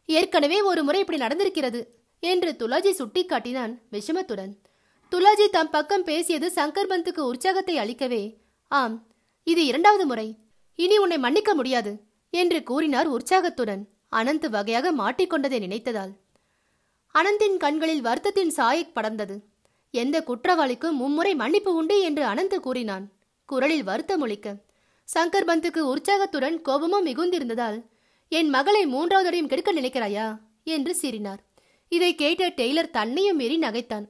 ஏற்கனவே ஒரு முறை இப்படி நடந்திருக்கிறது என்று துலாஜி சுட்டிக்காட்டினான் விஷமத்துடன் துலாஜி தம் பக்கம் பேசியது சங்கர் பந்துக்கு உற்சாகத்தை அளிக்கவே ஆம் இது இரண்டாவது முறை இனி உன்னை மன்னிக்க முடியாது என்று கூறினார் உற்சாகத்துடன் அனந்த் வகையாக மாட்டிக்கொண்டதை நினைத்ததால் அனந்தின் கண்களில் வருத்தத்தின் சாயை படர்ந்தது எந்த குற்றவாளிக்கும் மும்முறை மன்னிப்பு உண்டு என்று அனந்த் கூறினான் குரலில் வருத்தம் ஒலிக்க சங்கர் பந்துக்கு உற்சாகத்துடன் கோபமும் மிகுந்திருந்ததால் என் மகளை மூன்றாவதையும் கெடுக்க நினைக்கிறாயா என்று சீறினார் இதை கேட்ட டெய்லர் தன்னையும் மீறி நகைத்தான்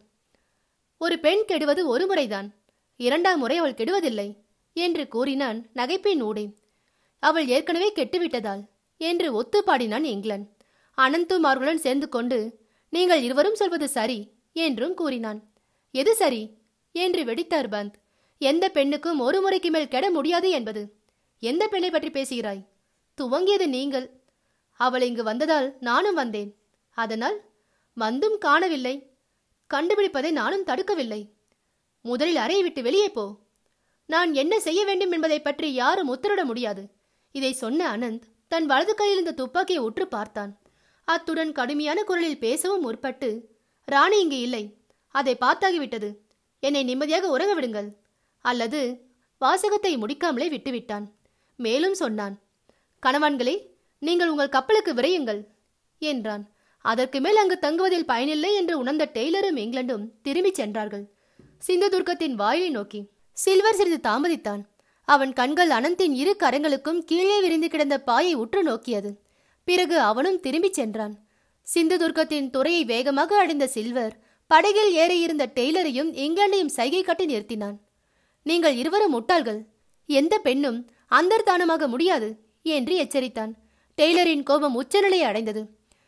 ஒரு பெண் கெடுவது ஒரு முறைதான் இரண்டாம் முறை அவள் கெடுவதில்லை என்று கூறினான் நகைப்பின் ஊடே அவள் ஏற்கனவே கெட்டுவிட்டதால் என்று ஒத்து பாடினான் இங்கிலாந்து அனந்தும் அவர்களுடன் சேர்ந்து கொண்டு நீங்கள் இருவரும் சொல்வது சரி என்றும் கூறினான் எது சரி என்று வெடித்தார் பந்த் எந்த பெண்ணுக்கும் ஒரு முறைக்கு மேல் கெட முடியாது என்பது எந்த பெண்ணை பற்றி பேசுகிறாய் துவங்கியது நீங்கள் அவள் இங்கு வந்ததால் நானும் வந்தேன் அதனால் வந்தும் காணவில்லை கண்டுபிடிப்பதை நானும் தடுக்கவில்லை முதலில் அறையை விட்டு வெளியே போ நான் என்ன செய்ய வேண்டும் என்பதை பற்றி யாரும் உத்தரவிட முடியாது இதை சொன்ன அனந்த் தன் வலது கையில் இருந்த துப்பாக்கியை உற்று பார்த்தான் அத்துடன் கடுமையான குரலில் பேசவும் முற்பட்டு ராணி இங்கு இல்லை அதை பார்த்தாகிவிட்டது என்னை நிம்மதியாக உறங்க விடுங்கள் அல்லது வாசகத்தை முடிக்காமலே விட்டுவிட்டான் மேலும் சொன்னான் கணவான்களே நீங்கள் உங்கள் கப்பலுக்கு விரையுங்கள் என்றான் அதற்கு மேல் அங்கு தங்குவதில் பயனில்லை என்று உணர்ந்த டெய்லரும் இங்கிலாந்தும் திரும்பிச் சென்றார்கள் சிந்துதுர்க்கத்தின் வாயிலை நோக்கி சில்வர் சிறிது தாமதித்தான் அவன் கண்கள் அனந்தின் இரு கரங்களுக்கும் கீழே விரிந்து கிடந்த பாயை உற்று நோக்கியது பிறகு அவனும் திரும்பிச் சென்றான் சிந்துதுர்க்கத்தின் துறையை வேகமாக அடைந்த சில்வர் படகில் ஏற இருந்த டெய்லரையும் இங்கிலாந்தையும் சைகை காட்டி நிறுத்தினான் நீங்கள் இருவரும் முட்டாள்கள் எந்த பெண்ணும் அந்தர்தானமாக முடியாது என்று எச்சரித்தான் டெய்லரின் கோபம் உச்சநிலையை அடைந்தது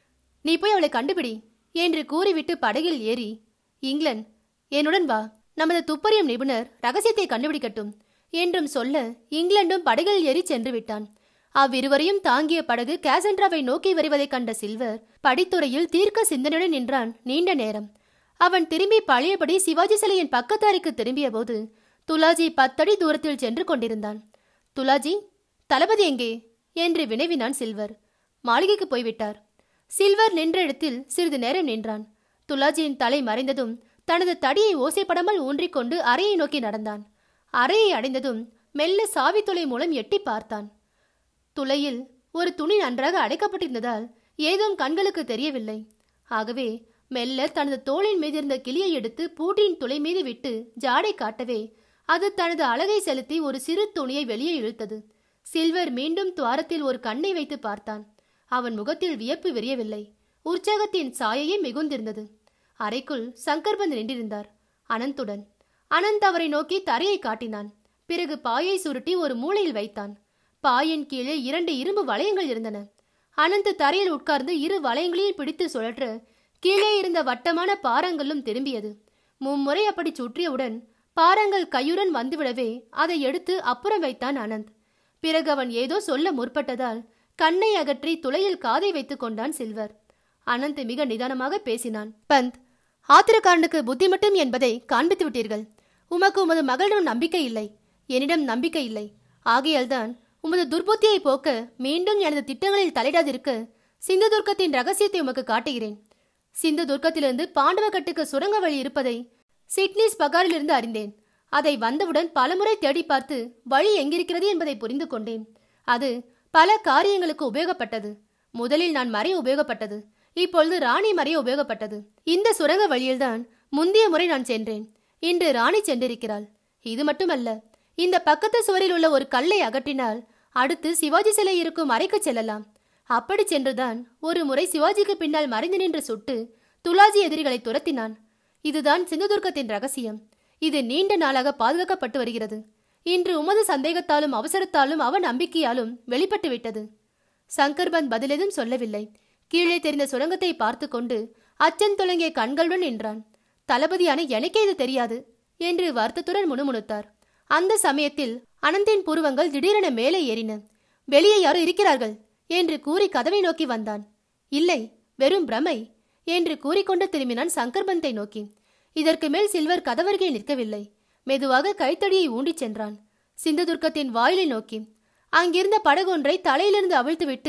நீ போய் அவளை கண்டுபிடி என்று கூறிவிட்டு படகில் ஏறி இங்கிலாந்து என்னுடன் வா நமது துப்பறியும் நிபுணர் ரகசியத்தை கண்டுபிடிக்கட்டும் என்றும் சொல்ல இங்கிலாந்தும் படகில் ஏறி சென்று விட்டான் அவ்விருவரையும் தாங்கிய படகு கேசன்ட்ராவை நோக்கி வருவதைக் கண்ட சில்வர் படித்துறையில் தீர்க்க சிந்தனையுடன் நின்றான் நீண்ட நேரம் அவன் திரும்பி பழையபடி சிவாஜி சிலையின் பக்கத்தாரிக்கு திரும்பிய போது துலாஜி பத்தடி தூரத்தில் சென்று கொண்டிருந்தான் துலாஜி தளபதி எங்கே என்று வினவினான் சில்வர் மாளிகைக்கு போய்விட்டார் சில்வர் நின்ற இடத்தில் சிறிது நேரம் நின்றான் துலாஜியின் தலை மறைந்ததும் தனது தடியை ஓசைப்படாமல் ஊன்றிக்கொண்டு அறையை நோக்கி நடந்தான் அறையை அடைந்ததும் மெல்ல சாவித்துளை மூலம் எட்டி பார்த்தான் துளையில் ஒரு துணி நன்றாக அடைக்கப்பட்டிருந்ததால் ஏதும் கண்களுக்கு தெரியவில்லை ஆகவே மெல்ல தனது தோளின் மீதிருந்த கிளியை எடுத்து பூட்டின் துளை மீது விட்டு ஜாடை காட்டவே அது தனது அழகை செலுத்தி ஒரு சிறு துணியை வெளியே இழுத்தது சில்வர் மீண்டும் துவாரத்தில் ஒரு கண்ணை வைத்து பார்த்தான் அவன் முகத்தில் வியப்பு விரியவில்லை உற்சாகத்தின் சாயையே மிகுந்திருந்தது அறைக்குள் சங்கர்பந்த் நின்றிருந்தார் அனந்துடன் அனந்த் அவரை நோக்கி தரையை காட்டினான் பிறகு பாயை சுருட்டி ஒரு மூலையில் வைத்தான் பாயின் கீழே இரண்டு இரும்பு வளையங்கள் இருந்தன அனந்த் தரையில் உட்கார்ந்து இரு வளையங்களையும் பிடித்து சுழற்ற கீழே இருந்த வட்டமான பாறங்களும் திரும்பியது மும்முறை அப்படி சுற்றியவுடன் பாறங்கள் கையுடன் வந்துவிடவே அதை எடுத்து அப்புறம் வைத்தான் அனந்த் பிறகு அவன் ஏதோ சொல்ல முற்பட்டதால் கண்ணை அகற்றி துளையில் காதை வைத்துக் கொண்டான் சில்வர் அனந்த் மிக நிதானமாக பேசினான் பந்த் ஆத்திரக்காரனுக்கு புத்தி மட்டும் என்பதை காண்பித்து விட்டீர்கள் உமக்கு உமது மகளிடம் நம்பிக்கை இல்லை என்னிடம் நம்பிக்கை இல்லை ஆகையால்தான் உமது துர்புத்தியை போக்க மீண்டும் எனது திட்டங்களில் தலையிடாதிருக்க சிந்துதுர்க்கத்தின் ரகசியத்தை உமக்கு காட்டுகிறேன் சிந்து துர்க்கத்திலிருந்து பாண்டவக்கட்டுக்கு சுரங்க வழி இருப்பதை சிட்னிஸ் பகாரிலிருந்து அறிந்தேன் அதை வந்தவுடன் பலமுறை தேடி பார்த்து வழி எங்கிருக்கிறது என்பதை புரிந்து கொண்டேன் அது பல காரியங்களுக்கு உபயோகப்பட்டது முதலில் நான் மறைய உபயோகப்பட்டது இப்பொழுது ராணி மறைய உபயோகப்பட்டது இந்த சுரங்க வழியில்தான் முந்தைய முறை நான் சென்றேன் இன்று ராணி சென்றிருக்கிறாள் இது மட்டுமல்ல இந்த பக்கத்து சுவரில் உள்ள ஒரு கல்லை அகற்றினால் அடுத்து சிவாஜி சிலை இருக்கும் அறைக்கு செல்லலாம் அப்படி சென்றுதான் ஒரு முறை சிவாஜிக்கு பின்னால் மறைந்து நின்று சுட்டு துலாஜி எதிரிகளை துரத்தினான் இதுதான் சிந்துதுர்க்கத்தின் ரகசியம் இது நீண்ட நாளாக பாதுகாக்கப்பட்டு வருகிறது இன்று உமது சந்தேகத்தாலும் அவசரத்தாலும் அவ நம்பிக்கையாலும் வெளிப்பட்டு விட்டது சங்கர்பந்த் பதிலெதும் சொல்லவில்லை கீழே தெரிந்த சுரங்கத்தை பார்த்து கொண்டு அச்சம் தொடங்கிய கண்களுடன் நின்றான் தளபதியான எனக்கே இது தெரியாது என்று வருத்தத்துடன் முணுமுணுத்தார் அந்த சமயத்தில் அனந்தின் புருவங்கள் திடீரென மேலே ஏறின வெளியே யாரோ இருக்கிறார்கள் என்று கூறி கதவை நோக்கி வந்தான் இல்லை வெறும் பிரமை என்று கூறிக்கொண்டு திரும்பினான் சங்கர்பந்தை நோக்கி இதற்கு மேல் சில்வர் கதவருகே நிற்கவில்லை மெதுவாக கைத்தடியை ஊண்டிச் சென்றான் சிந்ததுர்க்கத்தின் வாயிலை நோக்கி அங்கிருந்த படகொன்றை தலையிலிருந்து அவிழ்த்துவிட்டு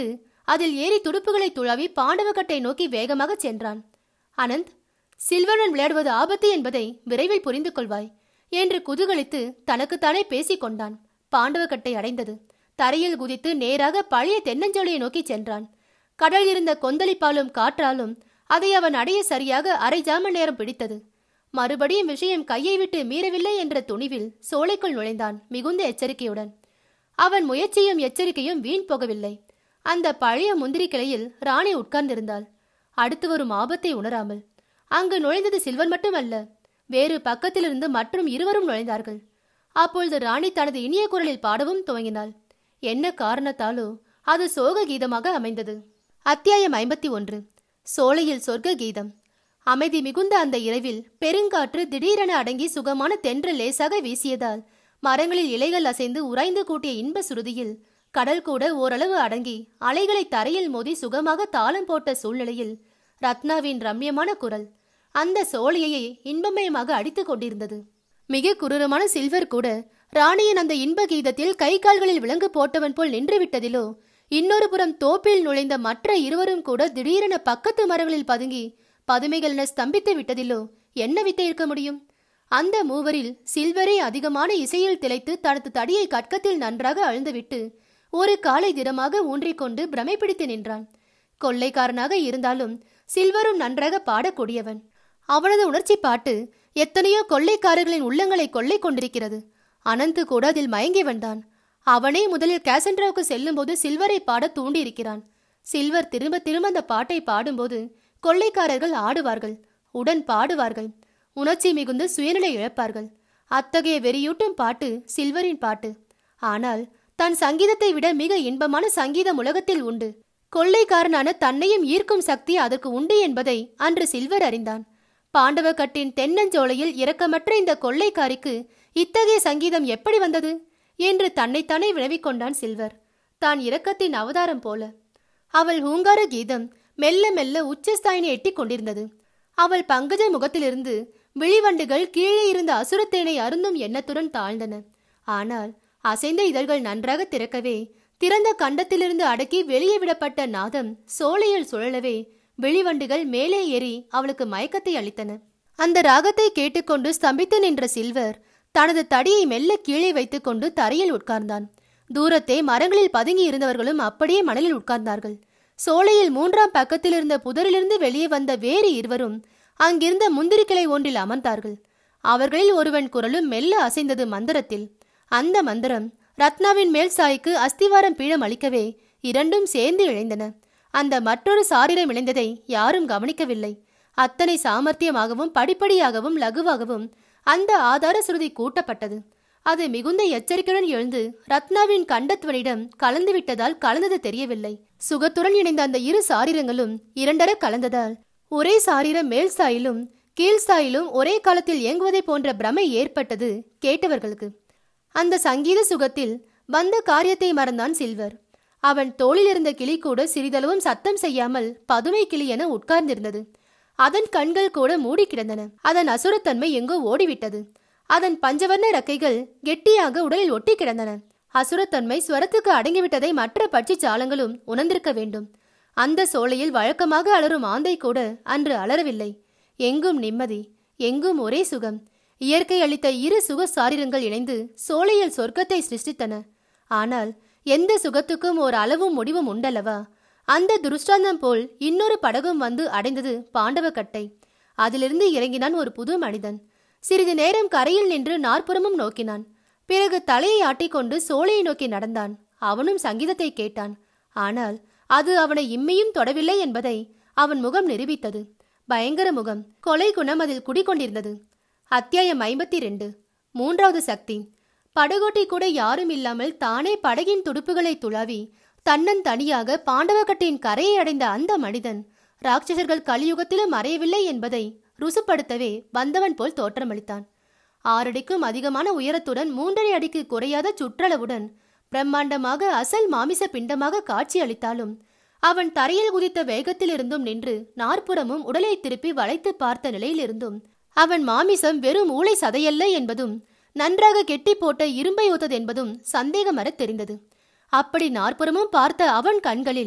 அதில் ஏறி துடுப்புகளை துழாவி பாண்டவக்கட்டை நோக்கி வேகமாக சென்றான் அனந்த் சில்வரன் விளையாடுவது ஆபத்து என்பதை விரைவில் புரிந்து கொள்வாய் என்று குதூகலித்து தனக்குத்தானே பேசிக் கொண்டான் பாண்டவக்கட்டை அடைந்தது தரையில் குதித்து நேராக பழைய தென்னஞ்சோலையை நோக்கி சென்றான் கடல் இருந்த கொந்தளிப்பாலும் காற்றாலும் அதை அவன் அடைய சரியாக அரை ஜாம நேரம் பிடித்தது மறுபடியும் விஷயம் கையை விட்டு மீறவில்லை என்ற துணிவில் சோலைக்குள் நுழைந்தான் மிகுந்த எச்சரிக்கையுடன் அவன் முயற்சியும் எச்சரிக்கையும் வீண் போகவில்லை அந்த பழைய முந்திரி கிளையில் ராணி உட்கார்ந்திருந்தாள் அடுத்து வரும் ஆபத்தை உணராமல் அங்கு நுழைந்தது சில்வன் மட்டுமல்ல வேறு பக்கத்திலிருந்து மற்றும் இருவரும் நுழைந்தார்கள் அப்பொழுது ராணி தனது இனிய குரலில் பாடவும் துவங்கினாள் என்ன காரணத்தாலோ அது சோக கீதமாக அமைந்தது அத்தியாயம் ஐம்பத்தி ஒன்று சோலையில் சொர்க்க கீதம் அமைதி மிகுந்த அந்த இரவில் பெருங்காற்று திடீரென அடங்கி சுகமான தென்றல் லேசாக வீசியதால் மரங்களில் இலைகள் அசைந்து உறைந்து கூட்டிய இன்ப சுருதியில் கடல் கூட ஓரளவு அடங்கி அலைகளை தரையில் மோதி சுகமாக தாளம் போட்ட சூழ்நிலையில் ரத்னாவின் ரம்யமான குரல் அந்த சோலையையே இன்பமயமாக அடித்துக் கொண்டிருந்தது மிக குரூரமான சில்வர் கூட ராணியின் அந்த இன்ப கீதத்தில் கை கால்களில் விலங்கு போட்டவன் போல் நின்று விட்டதிலோ இன்னொரு புறம் தோப்பில் நுழைந்த மற்ற இருவரும் கூட திடீரென பக்கத்து மரங்களில் பதுங்கி பதுமைகள் ஸ்தம்பித்து விட்டதிலோ என்ன வித்தை இருக்க முடியும் அந்த மூவரில் சில்வரே அதிகமான இசையில் திளைத்து தனது தடியை கட்கத்தில் நன்றாக அழுந்துவிட்டு ஒரு காலை திடமாக ஊன்றிக்கொண்டு பிரமை பிடித்து நின்றான் கொள்ளைக்காரனாக இருந்தாலும் சில்வரும் நன்றாக பாடக்கூடியவன் அவனது உணர்ச்சி பாட்டு எத்தனையோ கொள்ளைக்காரர்களின் உள்ளங்களை கொள்ளை கொண்டிருக்கிறது அனந்து கூட அதில் மயங்கி வந்தான் அவனே முதலில் கேசண்ட்ராவுக்கு செல்லும்போது சில்வரை பாட தூண்டியிருக்கிறான் சில்வர் திரும்ப திரும்ப அந்த பாட்டை பாடும்போது கொள்ளைக்காரர்கள் ஆடுவார்கள் உடன் பாடுவார்கள் உணர்ச்சி மிகுந்து சுயநிலை இழப்பார்கள் அத்தகைய வெறியூட்டும் பாட்டு சில்வரின் பாட்டு ஆனால் தன் சங்கீதத்தை விட மிக இன்பமான சங்கீதம் உலகத்தில் உண்டு கொள்ளைக்காரனான தன்னையும் ஈர்க்கும் சக்தி அதற்கு உண்டு என்பதை அன்று சில்வர் அறிந்தான் பாண்டவக்கட்டின் தென்னஞ்சோலையில் இரக்கமற்ற இந்த கொள்ளைக்காரிக்கு இத்தகைய சங்கீதம் எப்படி வந்தது என்று தன்னைத்தானே வினவிக் கொண்டான் சில்வர் தான் இரக்கத்தின் அவதாரம் போல அவள் ஹூங்கார கீதம் மெல்ல மெல்ல உச்சஸ்தாயினை எட்டிக் கொண்டிருந்தது அவள் பங்கஜ முகத்திலிருந்து விழிவண்டுகள் கீழே இருந்த அசுரத்தேனை அருந்தும் எண்ணத்துடன் தாழ்ந்தன ஆனால் அசைந்த இதழ்கள் நன்றாக திறக்கவே திறந்த கண்டத்திலிருந்து அடக்கி வெளியே விடப்பட்ட நாதம் சோலையில் சுழலவே வெளிவண்டுகள் மேலே ஏறி அவளுக்கு மயக்கத்தை அளித்தன அந்த ராகத்தை கேட்டுக்கொண்டு ஸ்தம்பித்து நின்ற சில்வர் தனது தடியை மெல்ல கீழே வைத்துக்கொண்டு தரையில் உட்கார்ந்தான் தூரத்தே மரங்களில் பதுங்கி இருந்தவர்களும் அப்படியே மணலில் உட்கார்ந்தார்கள் சோலையில் மூன்றாம் பக்கத்தில் இருந்த புதரிலிருந்து வெளியே வந்த வேறு இருவரும் அங்கிருந்த முந்திரிக்கிளை ஒன்றில் அமர்ந்தார்கள் அவர்களில் ஒருவன் குரலும் மெல்ல அசைந்தது மந்திரத்தில் அந்த மந்திரம் ரத்னாவின் மேல் சாய்க்கு அஸ்திவாரம் பீடம் அளிக்கவே இரண்டும் சேர்ந்து இழைந்தன அந்த மற்றொரு சாரிரம் இணைந்ததை யாரும் கவனிக்கவில்லை அத்தனை சாமர்த்தியமாகவும் படிப்படியாகவும் லகுவாகவும் அந்த ஆதார சுருதி கூட்டப்பட்டது அது மிகுந்த எச்சரிக்கையுடன் எழுந்து ரத்னாவின் கண்டத்துவனிடம் கலந்து விட்டதால் கலந்தது தெரியவில்லை சுகத்துடன் இணைந்த அந்த இரு சாரீரங்களும் இரண்டர கலந்ததால் ஒரே சாரீரம் மேல் சாயிலும் கீழ் சாயிலும் ஒரே காலத்தில் இயங்குவதை போன்ற பிரமை ஏற்பட்டது கேட்டவர்களுக்கு அந்த சங்கீத சுகத்தில் வந்த காரியத்தை மறந்தான் சில்வர் அவன் தோளில் இருந்த கிளி கூட சிறிதளவும் சத்தம் செய்யாமல் பதுமை கிளி என உட்கார்ந்திருந்தது அதன் கண்கள் கூட மூடி கிடந்தன அதன் அசுரத்தன்மை எங்கோ ஓடிவிட்டது அதன் பஞ்சவர்ண ரெக்கைகள் கெட்டியாக உடலில் ஒட்டி கிடந்தன அசுரத்தன்மை ஸ்வரத்துக்கு அடங்கிவிட்டதை மற்ற பட்சி சாலங்களும் உணர்ந்திருக்க வேண்டும் அந்த சோலையில் வழக்கமாக அலரும் ஆந்தை கூட அன்று அலறவில்லை எங்கும் நிம்மதி எங்கும் ஒரே சுகம் இயற்கை அளித்த இரு சுக சாரிரங்கள் இணைந்து சோலையில் சொர்க்கத்தை சிருஷ்டித்தன ஆனால் எந்த சுகத்துக்கும் ஒரு அளவும் முடிவும் உண்டல்லவா அந்த துருஷ்டாந்தம் போல் இன்னொரு படகும் வந்து அடைந்தது பாண்டவக்கட்டை அதிலிருந்து இறங்கினான் ஒரு புது மனிதன் சிறிது நேரம் கரையில் நின்று நாற்புறமும் நோக்கினான் பிறகு தலையை ஆட்டிக்கொண்டு சோலையை நோக்கி நடந்தான் அவனும் சங்கீதத்தை கேட்டான் ஆனால் அது அவனை இம்மையும் தொடவில்லை என்பதை அவன் முகம் நிரூபித்தது பயங்கர முகம் கொலை குணம் அதில் குடிக்கொண்டிருந்தது அத்தியாயம் ஐம்பத்தி ரெண்டு மூன்றாவது சக்தி படகோட்டி கூட யாரும் இல்லாமல் தானே படகின் துடுப்புகளை துளாவி தன்னன் தனியாக பாண்டவக்கட்டின் கரையை அடைந்த அந்த மனிதன் ராட்சசர்கள் கலியுகத்திலும் மறையவில்லை என்பதை ருசுப்படுத்தவே வந்தவன் போல் தோற்றமளித்தான் ஆறடிக்கும் அதிகமான உயரத்துடன் மூன்றரை அடிக்கு குறையாத சுற்றளவுடன் பிரம்மாண்டமாக அசல் மாமிச பிண்டமாக காட்சி அளித்தாலும் அவன் தரையில் குதித்த வேகத்திலிருந்தும் நின்று நாற்புறமும் உடலை திருப்பி வளைத்து பார்த்த நிலையிலிருந்தும் அவன் மாமிசம் வெறும் ஊளை சதையல்ல என்பதும் நன்றாக கெட்டி போட்ட இரும்பை ஒத்தது என்பதும் சந்தேகமற தெரிந்தது அப்படி நாற்புறமும் பார்த்த அவன் கண்களில்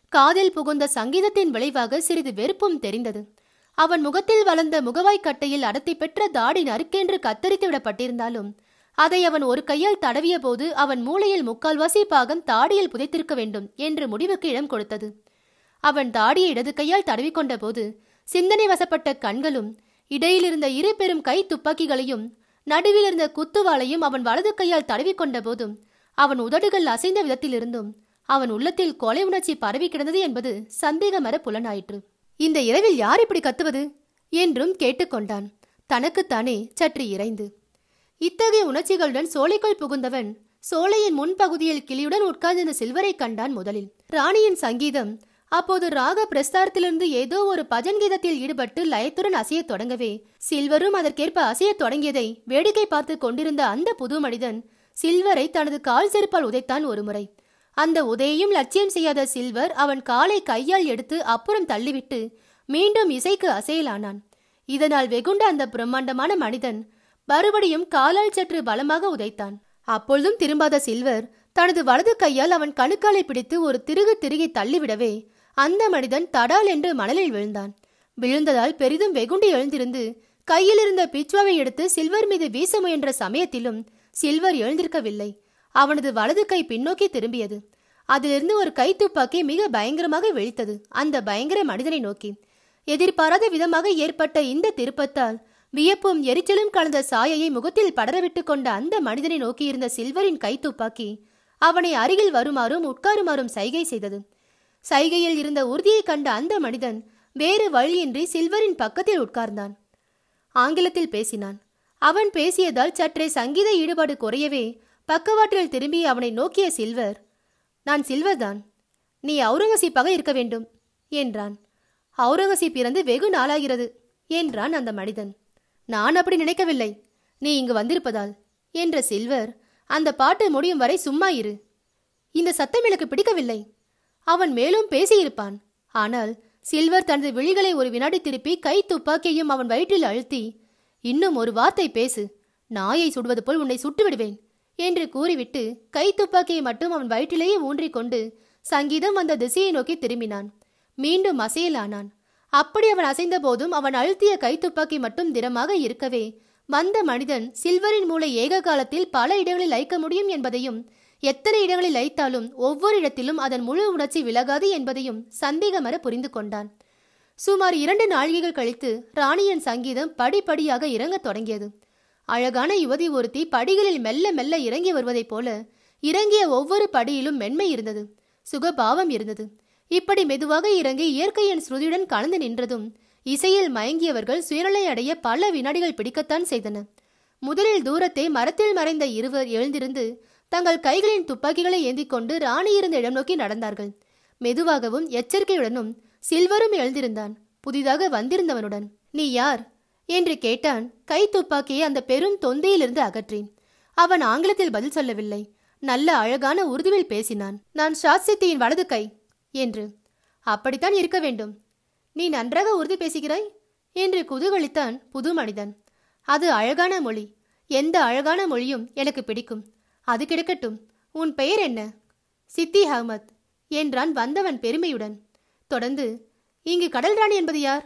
காதில் புகுந்த சங்கீதத்தின் விளைவாக சிறிது வெறுப்பும் தெரிந்தது அவன் முகத்தில் வளர்ந்த முகவாய் கட்டையில் அடர்த்தி பெற்ற தாடி நறுக்கென்று கத்தரித்து விடப்பட்டிருந்தாலும் அதை அவன் ஒரு கையால் தடவிய போது அவன் மூளையில் முக்கால்வாசி பாகம் தாடியில் புதைத்திருக்க வேண்டும் என்று முடிவுக்கு இடம் கொடுத்தது அவன் தாடியை இடது கையால் தடவிக்கொண்ட போது சிந்தனை வசப்பட்ட கண்களும் இடையிலிருந்த இரு பெரும் கை துப்பாக்கிகளையும் நடுவில் இருந்த குத்துவாளையும் அவன் வலது கையால் தடவிக்கொண்ட போதும் அவன் உதடுகள் அசைந்த விதத்திலிருந்தும் அவன் உள்ளத்தில் கொலை உணர்ச்சி பரவி கிடந்தது என்பது சந்தேகமர புலனாயிற்று இந்த இரவில் யார் இப்படி கத்துவது என்றும் கேட்டுக்கொண்டான் தனக்குத்தானே சற்று இறைந்து இத்தகைய உணர்ச்சிகளுடன் சோலைக்குள் புகுந்தவன் சோலையின் முன்பகுதியில் கிளியுடன் உட்கார்ந்திருந்த சில்வரை கண்டான் முதலில் ராணியின் சங்கீதம் அப்போது ராக பிரஸ்தாரத்திலிருந்து ஏதோ ஒரு பஜன் கீதத்தில் ஈடுபட்டு லயத்துடன் அசையத் தொடங்கவே சில்வரும் அதற்கேற்ப அசையத் தொடங்கியதை வேடிக்கை பார்த்து கொண்டிருந்த அந்த புது மனிதன் சில்வரை தனது கால் செருப்பால் உதைத்தான் ஒருமுறை அந்த உதையையும் லட்சியம் செய்யாத சில்வர் அவன் காலை கையால் எடுத்து அப்புறம் தள்ளிவிட்டு மீண்டும் இசைக்கு அசையலானான் இதனால் வெகுண்ட அந்த பிரம்மாண்டமான மனிதன் மறுபடியும் காலால் சற்று பலமாக உதைத்தான் அப்பொழுதும் திரும்பாத சில்வர் தனது வலது கையால் அவன் கணுக்காலை பிடித்து ஒரு திருகு திருகி தள்ளிவிடவே அந்த மனிதன் தடால் என்று மணலில் விழுந்தான் விழுந்ததால் பெரிதும் வெகுண்டு எழுந்திருந்து கையில் இருந்த பிச்வாவை எடுத்து சில்வர் மீது வீச முயன்ற சமயத்திலும் சில்வர் எழுந்திருக்கவில்லை அவனது வலது கை பின்னோக்கி திரும்பியது அதிலிருந்து ஒரு கை துப்பாக்கி மிக பயங்கரமாக வெடித்தது அந்த பயங்கர மனிதனை நோக்கி எதிர்பாராத விதமாக ஏற்பட்ட இந்த திருப்பத்தால் வியப்பும் எரிச்சலும் கலந்த சாயையை முகத்தில் படரவிட்டு கொண்ட அந்த மனிதனை நோக்கியிருந்த சில்வரின் கை துப்பாக்கி அவனை அருகில் வருமாறும் உட்காருமாறும் சைகை செய்தது சைகையில் இருந்த உறுதியை கண்ட அந்த மனிதன் வேறு வழியின்றி சில்வரின் பக்கத்தில் உட்கார்ந்தான் ஆங்கிலத்தில் பேசினான் அவன் பேசியதால் சற்றே சங்கீத ஈடுபாடு குறையவே பக்கவாட்டில் திரும்பி அவனை நோக்கிய சில்வர் நான் சில்வர்தான் நீ அவுரங்கசீப்பாக இருக்க வேண்டும் என்றான் அவுரங்கசீப் இறந்து வெகு நாளாகிறது என்றான் அந்த மனிதன் நான் அப்படி நினைக்கவில்லை நீ இங்கு வந்திருப்பதால் என்ற சில்வர் அந்த பாட்டு முடியும் வரை சும்மா இரு இந்த சத்தம் எனக்கு பிடிக்கவில்லை அவன் மேலும் பேசியிருப்பான் ஆனால் சில்வர் தனது விழிகளை ஒரு வினாடி திருப்பி கை துப்பாக்கியையும் அவன் வயிற்றில் அழுத்தி இன்னும் ஒரு வார்த்தை பேசு நாயை சுடுவது போல் உன்னை சுட்டு விடுவேன் என்று கூறிவிட்டு கை துப்பாக்கியை மட்டும் அவன் வயிற்றிலேயே ஊன்றிக் கொண்டு சங்கீதம் அந்த திசையை நோக்கி திரும்பினான் மீண்டும் அசையலானான் அப்படி அவன் அசைந்த போதும் அவன் அழுத்திய கை துப்பாக்கி மட்டும் திடமாக இருக்கவே வந்த மனிதன் சில்வரின் மூளை ஏக காலத்தில் பல இடங்களில் லைக்க முடியும் என்பதையும் எத்தனை இடங்களில் லைத்தாலும் ஒவ்வொரு இடத்திலும் அதன் முழு உணர்ச்சி விலகாது என்பதையும் சந்தேகமர புரிந்து கொண்டான் சுமார் இரண்டு நாழிகைகள் கழித்து ராணியின் சங்கீதம் படிப்படியாக இறங்கத் தொடங்கியது அழகான யுவதி ஒருத்தி படிகளில் மெல்ல மெல்ல இறங்கி வருவதைப் போல இறங்கிய ஒவ்வொரு படியிலும் மென்மை இருந்தது சுகபாவம் இருந்தது இப்படி மெதுவாக இறங்கி இயற்கையின் ஸ்ருதியுடன் கலந்து நின்றதும் இசையில் மயங்கியவர்கள் சுயநிலை அடைய பல வினாடிகள் பிடிக்கத்தான் செய்தன முதலில் தூரத்தே மரத்தில் மறைந்த இருவர் எழுந்திருந்து தங்கள் கைகளின் துப்பாக்கிகளை ஏந்திக் கொண்டு ராணி இருந்த இடம் நோக்கி நடந்தார்கள் மெதுவாகவும் எச்சரிக்கையுடனும் சில்வரும் எழுந்திருந்தான் புதிதாக வந்திருந்தவனுடன் நீ யார் என்று கேட்டான் கை துப்பாக்கியை அந்த பெரும் தொந்தையிலிருந்து அகற்றி அவன் ஆங்கிலத்தில் பதில் சொல்லவில்லை நல்ல அழகான உருதுவில் பேசினான் நான் ஷாத்சித்தியின் வலது கை என்று அப்படித்தான் இருக்க வேண்டும் நீ நன்றாக உறுதி பேசுகிறாய் என்று குதூகலித்தான் புது மனிதன் அது அழகான மொழி எந்த அழகான மொழியும் எனக்கு பிடிக்கும் அது கிடக்கட்டும் உன் பெயர் என்ன சித்தி அஹ்மத் என்றான் வந்தவன் பெருமையுடன் தொடர்ந்து இங்கு கடல் ராணி என்பது யார்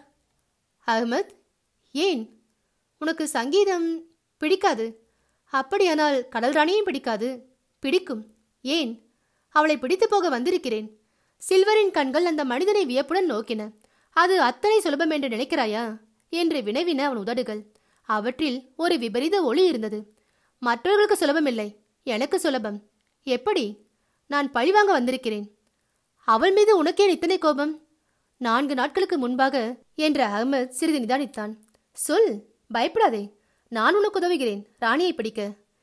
அஹ்மத் ஏன் உனக்கு சங்கீதம் பிடிக்காது அப்படியானால் கடல் ராணியும் பிடிக்காது பிடிக்கும் ஏன் அவளை பிடித்து போக வந்திருக்கிறேன் சில்வரின் கண்கள் அந்த மனிதனை வியப்புடன் நோக்கின அது அத்தனை சுலபம் என்று நினைக்கிறாயா என்று வினவின அவன் உதடுகள் அவற்றில் ஒரு விபரீத ஒளி இருந்தது மற்றவர்களுக்கு சுலபமில்லை எனக்கு சுலபம் எப்படி நான் பழிவாங்க வந்திருக்கிறேன் அவள் மீது உனக்கேன் இத்தனை கோபம் நான்கு நாட்களுக்கு முன்பாக என்ற அகமத் சிறிது நிதானித்தான் சொல் பயப்படாதே நான் உனக்கு உதவுகிறேன் ராணியை பிடிக்க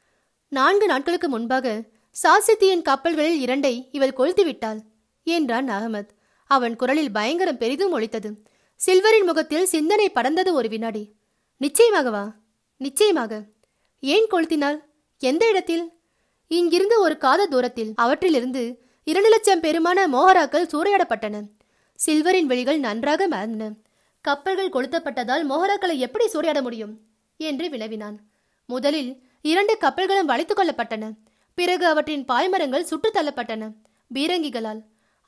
நான்கு நாட்களுக்கு முன்பாக சாசித்தியின் கப்பல்களில் இரண்டை இவள் கொளுத்து விட்டாள் என்றான் அகமத் அவன் குரலில் பயங்கரம் பெரிதும் ஒலித்தது சில்வரின் முகத்தில் சிந்தனை படர்ந்தது ஒரு வினாடி நிச்சயமாகவா நிச்சயமாக ஏன் கொளுத்தினாள் எந்த இடத்தில் இங்கிருந்து ஒரு காத தூரத்தில் அவற்றிலிருந்து இரண்டு லட்சம் பெருமான மோகராக்கள் சூறையாடப்பட்டன சில்வரின் வெளிகள் நன்றாக மறந்தன கப்பல்கள் கொளுத்தப்பட்டதால் மோகராக்களை எப்படி சூறையாட முடியும் என்று வினவினான் முதலில் இரண்டு கப்பல்களும் வளைத்துக் கொள்ளப்பட்டன பிறகு அவற்றின் பாய்மரங்கள் சுட்டுத் தள்ளப்பட்டன பீரங்கிகளால்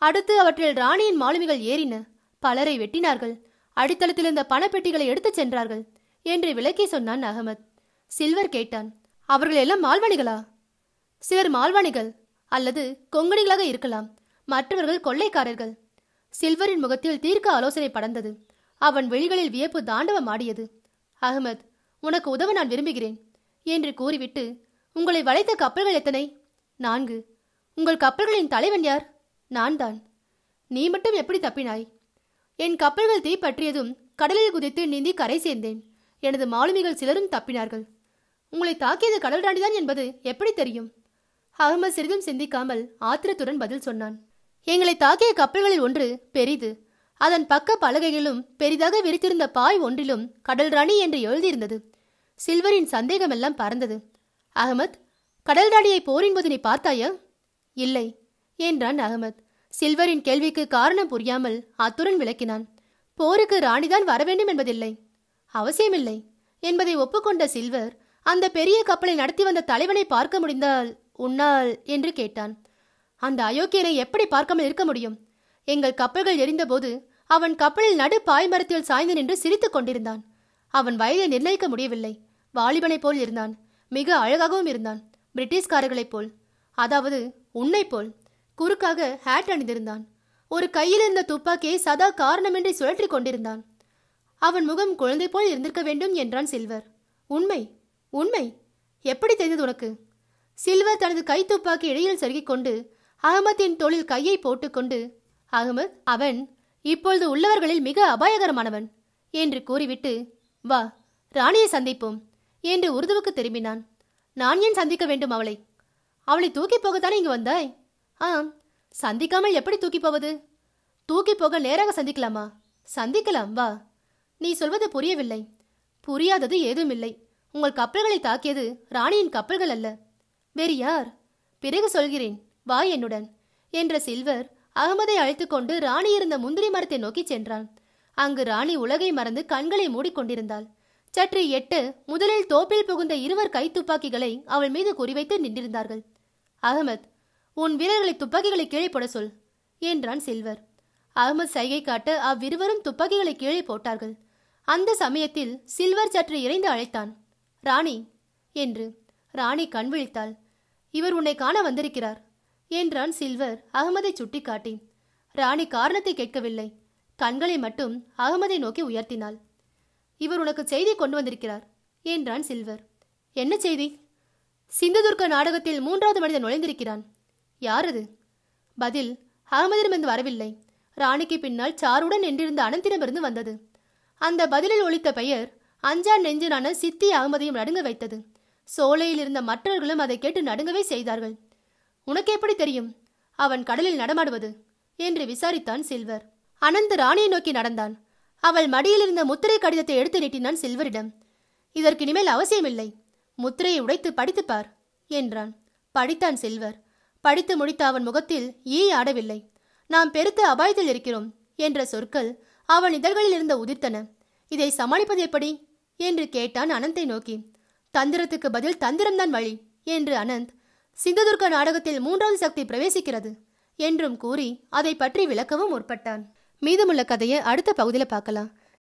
அடுத்து அவற்றில் ராணியின் மாலுமிகள் ஏறின பலரை வெட்டினார்கள் அடித்தளத்தில் இருந்த பணப்பெட்டிகளை எடுத்துச் சென்றார்கள் என்று விளக்கி சொன்னான் அகமத் சில்வர் கேட்டான் அவர்கள் எல்லாம் மால்வாணிகளா சிலர் மால்வாணிகள் அல்லது கொங்கணிகளாக இருக்கலாம் மற்றவர்கள் கொள்ளைக்காரர்கள் சில்வரின் முகத்தில் தீர்க்க ஆலோசனை படர்ந்தது அவன் விழிகளில் வியப்பு தாண்டவம் ஆடியது அகமத் உனக்கு உதவ நான் விரும்புகிறேன் என்று கூறிவிட்டு உங்களை வளைத்த கப்பல்கள் எத்தனை நான்கு உங்கள் கப்பல்களின் தலைவன் யார் நான் தான் நீ மட்டும் எப்படி தப்பினாய் என் கப்பல்கள் தீ பற்றியதும் கடலில் குதித்து நீந்தி கரை சேர்ந்தேன் எனது மாலுமிகள் சிலரும் தப்பினார்கள் உங்களை தாக்கியது கடல் ராணிதான் என்பது எப்படி தெரியும் அகமது சிறிதும் சிந்திக்காமல் ஆத்திரத்துடன் பதில் சொன்னான் எங்களை தாக்கிய கப்பல்களில் ஒன்று பெரிது அதன் பக்க பலகைகளிலும் பெரிதாக விரித்திருந்த பாய் ஒன்றிலும் கடல் ராணி என்று எழுதியிருந்தது சில்வரின் சந்தேகமெல்லாம் பறந்தது அகமத் கடல் ராணியை போரின் போது நீ பார்த்தாயா இல்லை என்றான் அகமத் சில்வரின் கேள்விக்கு காரணம் புரியாமல் அத்துடன் விளக்கினான் போருக்கு ராணிதான் வரவேண்டும் என்பதில்லை அவசியமில்லை என்பதை ஒப்புக்கொண்ட சில்வர் அந்த பெரிய கப்பலை நடத்தி வந்த தலைவனை பார்க்க முடிந்தால் உன்னால் என்று கேட்டான் அந்த அயோக்கியனை எப்படி பார்க்காமல் இருக்க முடியும் எங்கள் கப்பல்கள் எரிந்தபோது அவன் கப்பலில் நடு பாய்மரத்தில் சாய்ந்து நின்று சிரித்துக் கொண்டிருந்தான் அவன் வயதை நிர்ணயிக்க முடியவில்லை வாலிபனைப் போல் இருந்தான் மிக அழகாகவும் இருந்தான் பிரிட்டிஷ்காரர்களைப் போல் அதாவது உன்னைப் போல் குறுக்காக ஹேட் அணிந்திருந்தான் ஒரு கையில் இருந்த துப்பாக்கியை சதா காரணமின்றி சுழற்றி கொண்டிருந்தான் அவன் முகம் குழந்தை போல் இருந்திருக்க வேண்டும் என்றான் சில்வர் உண்மை உண்மை எப்படி தெரிந்தது உனக்கு சில்வர் தனது கை துப்பாக்கி இடையில் செருகிக் கொண்டு அகமத்தின் தோளில் கையை போட்டுக்கொண்டு அகமத் அவன் இப்பொழுது உள்ளவர்களில் மிக அபாயகரமானவன் என்று கூறிவிட்டு வா ராணியை சந்திப்போம் என்று உருதுவுக்கு திரும்பினான் நான் ஏன் சந்திக்க வேண்டும் அவளை அவளை தூக்கி போகத்தானே இங்கு வந்தாய் ஆம் சந்திக்காமல் எப்படி தூக்கி போவது தூக்கி போக நேராக சந்திக்கலாமா சந்திக்கலாம் வா நீ சொல்வது புரியவில்லை புரியாதது ஏதும் இல்லை உங்கள் கப்பல்களை தாக்கியது ராணியின் கப்பல்கள் அல்ல வேறு யார் பிறகு சொல்கிறேன் வா என்னுடன் என்ற சில்வர் அகமதை அழைத்துக் கொண்டு ராணி இருந்த முந்திரி மரத்தை நோக்கிச் சென்றான் அங்கு ராணி உலகை மறந்து கண்களை மூடிக்கொண்டிருந்தாள் சற்று எட்டு முதலில் தோப்பில் புகுந்த இருவர் கை துப்பாக்கிகளை அவள் மீது குறிவைத்து நின்றிருந்தார்கள் அகமத் உன் வீரர்களை துப்பாக்கிகளை கீழே போட சொல் என்றான் சில்வர் அகமது சைகை காட்ட அவ்விருவரும் துப்பாக்கிகளை கீழே போட்டார்கள் அந்த சமயத்தில் சில்வர் சற்று இறைந்து அழைத்தான் ராணி என்று ராணி கண் விழித்தாள் இவர் உன்னை காண வந்திருக்கிறார் என்றான் சில்வர் அகமதை சுட்டிக்காட்டி ராணி காரணத்தை கேட்கவில்லை கண்களை மட்டும் அகமதை நோக்கி உயர்த்தினாள் இவர் உனக்கு செய்தி கொண்டு வந்திருக்கிறார் என்றான் சில்வர் என்ன செய்தி சிந்துதுர்க்க நாடகத்தில் மூன்றாவது மனிதன் நுழைந்திருக்கிறான் யார் அது பதில் அகமதிடமிருந்து வரவில்லை ராணிக்கு பின்னால் சாருடன் நின்றிருந்த அனந்திடமிருந்து வந்தது அந்த பதிலில் ஒலித்த பெயர் அஞ்சான் நெஞ்சனான சித்தி அகமதையும் நடுங்க வைத்தது சோலையில் இருந்த மற்றவர்களும் அதை கேட்டு நடுங்கவே செய்தார்கள் உனக்கு எப்படி தெரியும் அவன் கடலில் நடமாடுவது என்று விசாரித்தான் சில்வர் அனந்த் ராணியை நோக்கி நடந்தான் அவள் மடியில் இருந்த முத்திரை கடிதத்தை எடுத்து நீட்டினான் சில்வரிடம் இதற்கு இனிமேல் அவசியமில்லை முத்திரையை உடைத்து படித்துப் பார் என்றான் படித்தான் சில்வர் படித்து முடித்த அவன் முகத்தில் ஈ ஆடவில்லை நாம் பெருத்த அபாயத்தில் இருக்கிறோம் என்ற சொற்கள் அவன் இதழ்களில் இருந்த உதிர்த்தன இதை சமாளிப்பது எப்படி என்று கேட்டான் அனந்தை நோக்கி தந்திரத்துக்கு பதில் தந்திரம்தான் வழி என்று அனந்த் சிந்ததுர்க்க நாடகத்தில் மூன்றாவது சக்தி பிரவேசிக்கிறது என்றும் கூறி அதை பற்றி விளக்கவும் முற்பட்டான் மீதமுள்ள கதையை அடுத்த பகுதியில் பார்க்கலாம்